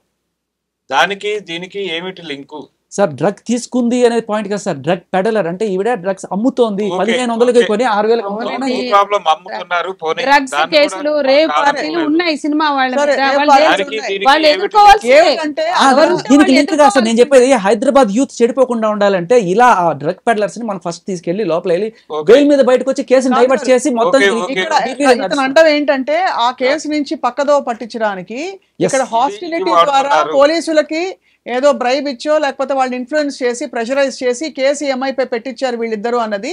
దానికి దీనికి ఏమిటి లింకు
సార్ డ్రగ్ తీసుకుంది అనే పాయింట్ కదా సార్ డ్రగ్ పెడలర్ అంటే ఈవిడ డ్రగ్స్ అమ్ముతోంది
Okay,
పదిహేను వందలకి
okay.
కొని ఆరు వేలకు
అవునండి.
అమ్ముతోంది
నో ప్రాబ్లం అమ్ముతున్నారు పోనీ
డ్రగ్స్
దాన్ని
కేసులు
కూడా
రేప్
కాదు
పార్టీలు
లేదు.
ఉన్నాయి సినిమా వాళ్ళ
సరే,
మీద.
రేప్
వాళ్ళు
పార్టీలు
ఏం-
దానికి
ఉన్నాయి.
దీనికి
వాళ్ళు
ఏమిటి
ఎదుర్కోవాల్సిందే
ఏమిటంటే
ఆ,
ఎవరు ఉంటే
దీనికి
వాళ్ళు
లింక్ కాదు సార్ నేను
ఎదుర్కోవాల్సిందే.
చెప్పేది హైదరాబాద్ యూత్ చెడిపోకుండా ఉండాలంటే ఇలా ఆ డ్రగ్ పెడలర్స్ ని మనం ఫస్ట్ తీసుకెళ్లి లోపల వెళ్ళి
Okay.
బెయిల్ మీద బయటకు వచ్చి కేసుని
కాదు
డైవర్ట్
సార్.
చేసి మొత్తం
Okay,
దీనికి
okay.
ఇక్కడ
DP
ఇక్కడ ఇతను
నడుస్తుంది.
అంటాం ఏంటంటే ఆ కేసు నుంచి పక్కదో పట్టించడానికి ఇక్కడ
Yes.
హాస్టిలిటీ
ఇది
ద్వారా
వాడుతున్నారు.
పోలీసులకి ఏదో బ్రైబ్ ఇచ్చో లేకపోతే వాళ్ళు ఇన్ఫ్లుయెన్స్ చేసి ప్రెషరైజ్ చేసి కేసు ఈ అమ్మాయిపై పెట్టించారు వీళ్ళిద్దరు అన్నది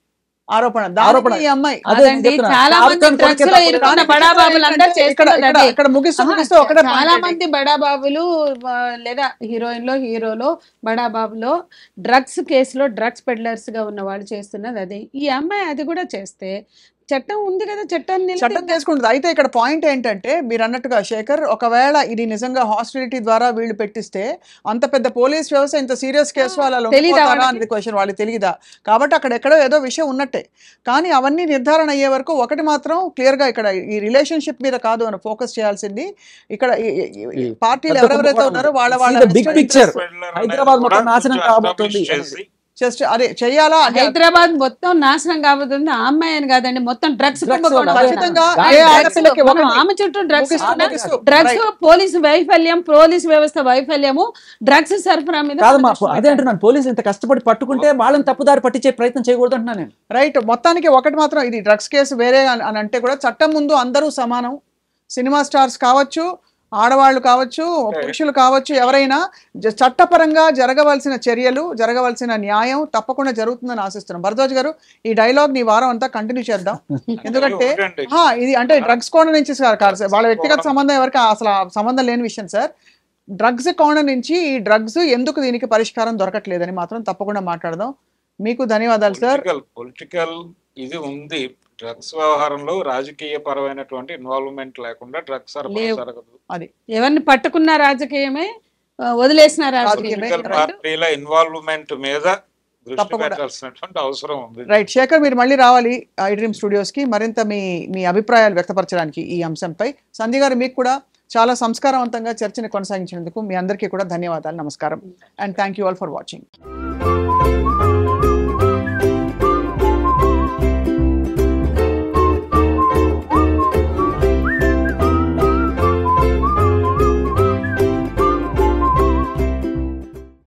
ఆరోపణ
ఆరోపణ.
దానికి ఈ అమ్మాయి
అదే నేను
అదండి,
చెప్తున్నా.
చాలా
షారుఖ్
మంది
ఖాన్
drugs
కొడుకే
లో
తప్పలేదు.
ఇరుక్కున్న
దానికి
బడాబాబులు అందరూ
ఇక్కడ
చేస్తున్నది
ఇక్కడ
అదే.
ఇక్కడ ముగిస్తూ
ఆహా,
ముగిస్తూ ఒకటే point
చాలా
ఏంటి?
మంది బడాబాబులు ఆ, లేదా హీరోయిన్లో హీరోలో బడాబాబులో డ్రగ్స్ కేసులో డ్రగ్స్ పెడ్లర్స్ గా ఉన్న వాళ్ళు చేస్తున్నది అదే ఈ అమ్మాయి అది కూడా చేస్తే చట్టం ఉంది కదా చట్టాన్ని
చట్టం
నిలబెట్టాలి.
చేసుకుంటుంది అయితే ఇక్కడ పాయింట్ ఏంటంటే మీరు అన్నట్టుగా శేఖర్ ఒకవేళ ఇది నిజంగా హాస్టిలిటీ ద్వారా వీళ్ళు పెట్టిస్తే అంత పెద్ద పోలీస్ వ్యవస్థ ఇంత సీరియస్ కేసు వాళ్ళ
తెలీదా
లొంగిపోతారా
వాళ్ళకి?
అనేది క్వశ్చన్ వాళ్ళకి తెలియదా కాబట్టి అక్కడ ఎక్కడో ఏదో విషయం ఉన్నట్టే కానీ అవన్నీ నిర్ధారణ అయ్యే వరకు ఒకటి మాత్రం క్లియర్ గా ఇక్కడ ఈ రిలేషన్షిప్ మీద కాదు అని ఫోకస్ చేయాల్సింది ఇక్కడ ఈ- ఈ- ఈ- ఈ
ఈ
పార్టీలు
పెద్ద
ఎవరెవరైతే
కుంభకోణం.
ఉన్నారో వాళ్ళ
See
వాళ్ళ
the big picture. హైదరాబాద్ మొత్తం
కూడా
నాశనం
కొంచెం
కాబోతుంది
establish చేసి
జస్ట్ అదే చెయ్యాలా అంటే
హైదరాబాద్ మొత్తం నాశనం కాబోతుంది ఆ అమ్మాయి అని కాదండి మొత్తం డ్రగ్స్
Drugs వల్ల, అదే.
ఖచ్చితంగా
దాని
ఏ
drugs
ఆడపిల్లకి
మనం
ఒకటి-
ఆమె చుట్టూ డ్రగ్స్
ముగిస్తూ- ముగిస్తూ.
Drugs
Right.
పోలీసు వైఫల్యం పోలీసు వ్యవస్థ వైఫల్యము డ్రగ్స్ సరఫరా మీద
కాదమ్మా
దృష్టి
అదే
పెట్టాలి.
అంటున్నాను పోలీసులు ఇంత కష్టపడి పట్టుకుంటే వాళ్ళని తప్పుదారి పట్టించే ప్రయత్నం చేయకూడదు అంటున్నాను నేను
రైట్ మొత్తానికి ఒకటి మాత్రం ఇది డ్రగ్స్ కేసు వేరే అని అని అంటే కూడా చట్టం ముందు అందరూ సమానం సినిమా స్టార్స్ కావచ్చు ఆడవాళ్ళు కావచ్చు పురుషులు కావచ్చు ఎవరైనా జ- చట్టపరంగా జరగవలసిన చర్యలు జరగవలసిన న్యాయం తప్పకుండా జరుగుతుందని ఆశిస్తున్నాం భరద్వాజ్ గారు ఈ డైలాగ్ నీ వారం అంతా కంటిన్యూ చేద్దాం ఎందుకంటే
ఒకటండి.
ఆ, ఇది అంటే డ్రగ్స్ కోణం నుంచి సార్ కాదు సార్ వాళ్ళ వ్యక్తిగత సంబంధం ఎవరికి అసలు ఆ సంబంధం లేని విషయం సార్ డ్రగ్స్ కోణం నుంచి ఈ డ్రగ్స్ ఎందుకు దీనికి పరిష్కారం దొరకట్లేదని మాత్రం తప్పకుండా మాట్లాడదాం మీకు ధన్యవాదాలు సార్
పొలిటికల్ పొలిటికల్ ఇది ఉంది డ్రగ్స్ వ్యవహారంలో రాజకీయ పరమైనటువంటి ఇన్వాల్వ్మెంట్ లేకుండా డ్రగ్స్ సరఫరా
లేవు.
జరగదు
ఎవరిని పట్టుకున్న రాజకీయమే ఆ, వదిలేసిన రాజకీయమే
రాజకీయమే.
పొలిటికల్ పార్టీల ఇన్వాల్వ్మెంట్ మీద దృష్టి
తప్పకుండా.
పెట్టాల్సినటువంటి అవసరం ఉంది
రైట్ శేఖర్ మీరు మళ్ళీ రావాలి ఐ డ్రీమ్ స్టూడియోస్కి మరింత మీ మీ అభిప్రాయాలు వ్యక్తపరచడానికి ఈ అంశంపై సంధ్య గారు మీకు కూడా చాలా సంస్కారవంతంగా చర్చని కొనసాగించినందుకు మీ అందరికీ కూడా ధన్యవాదాలు నమస్కారం and thank you all for watching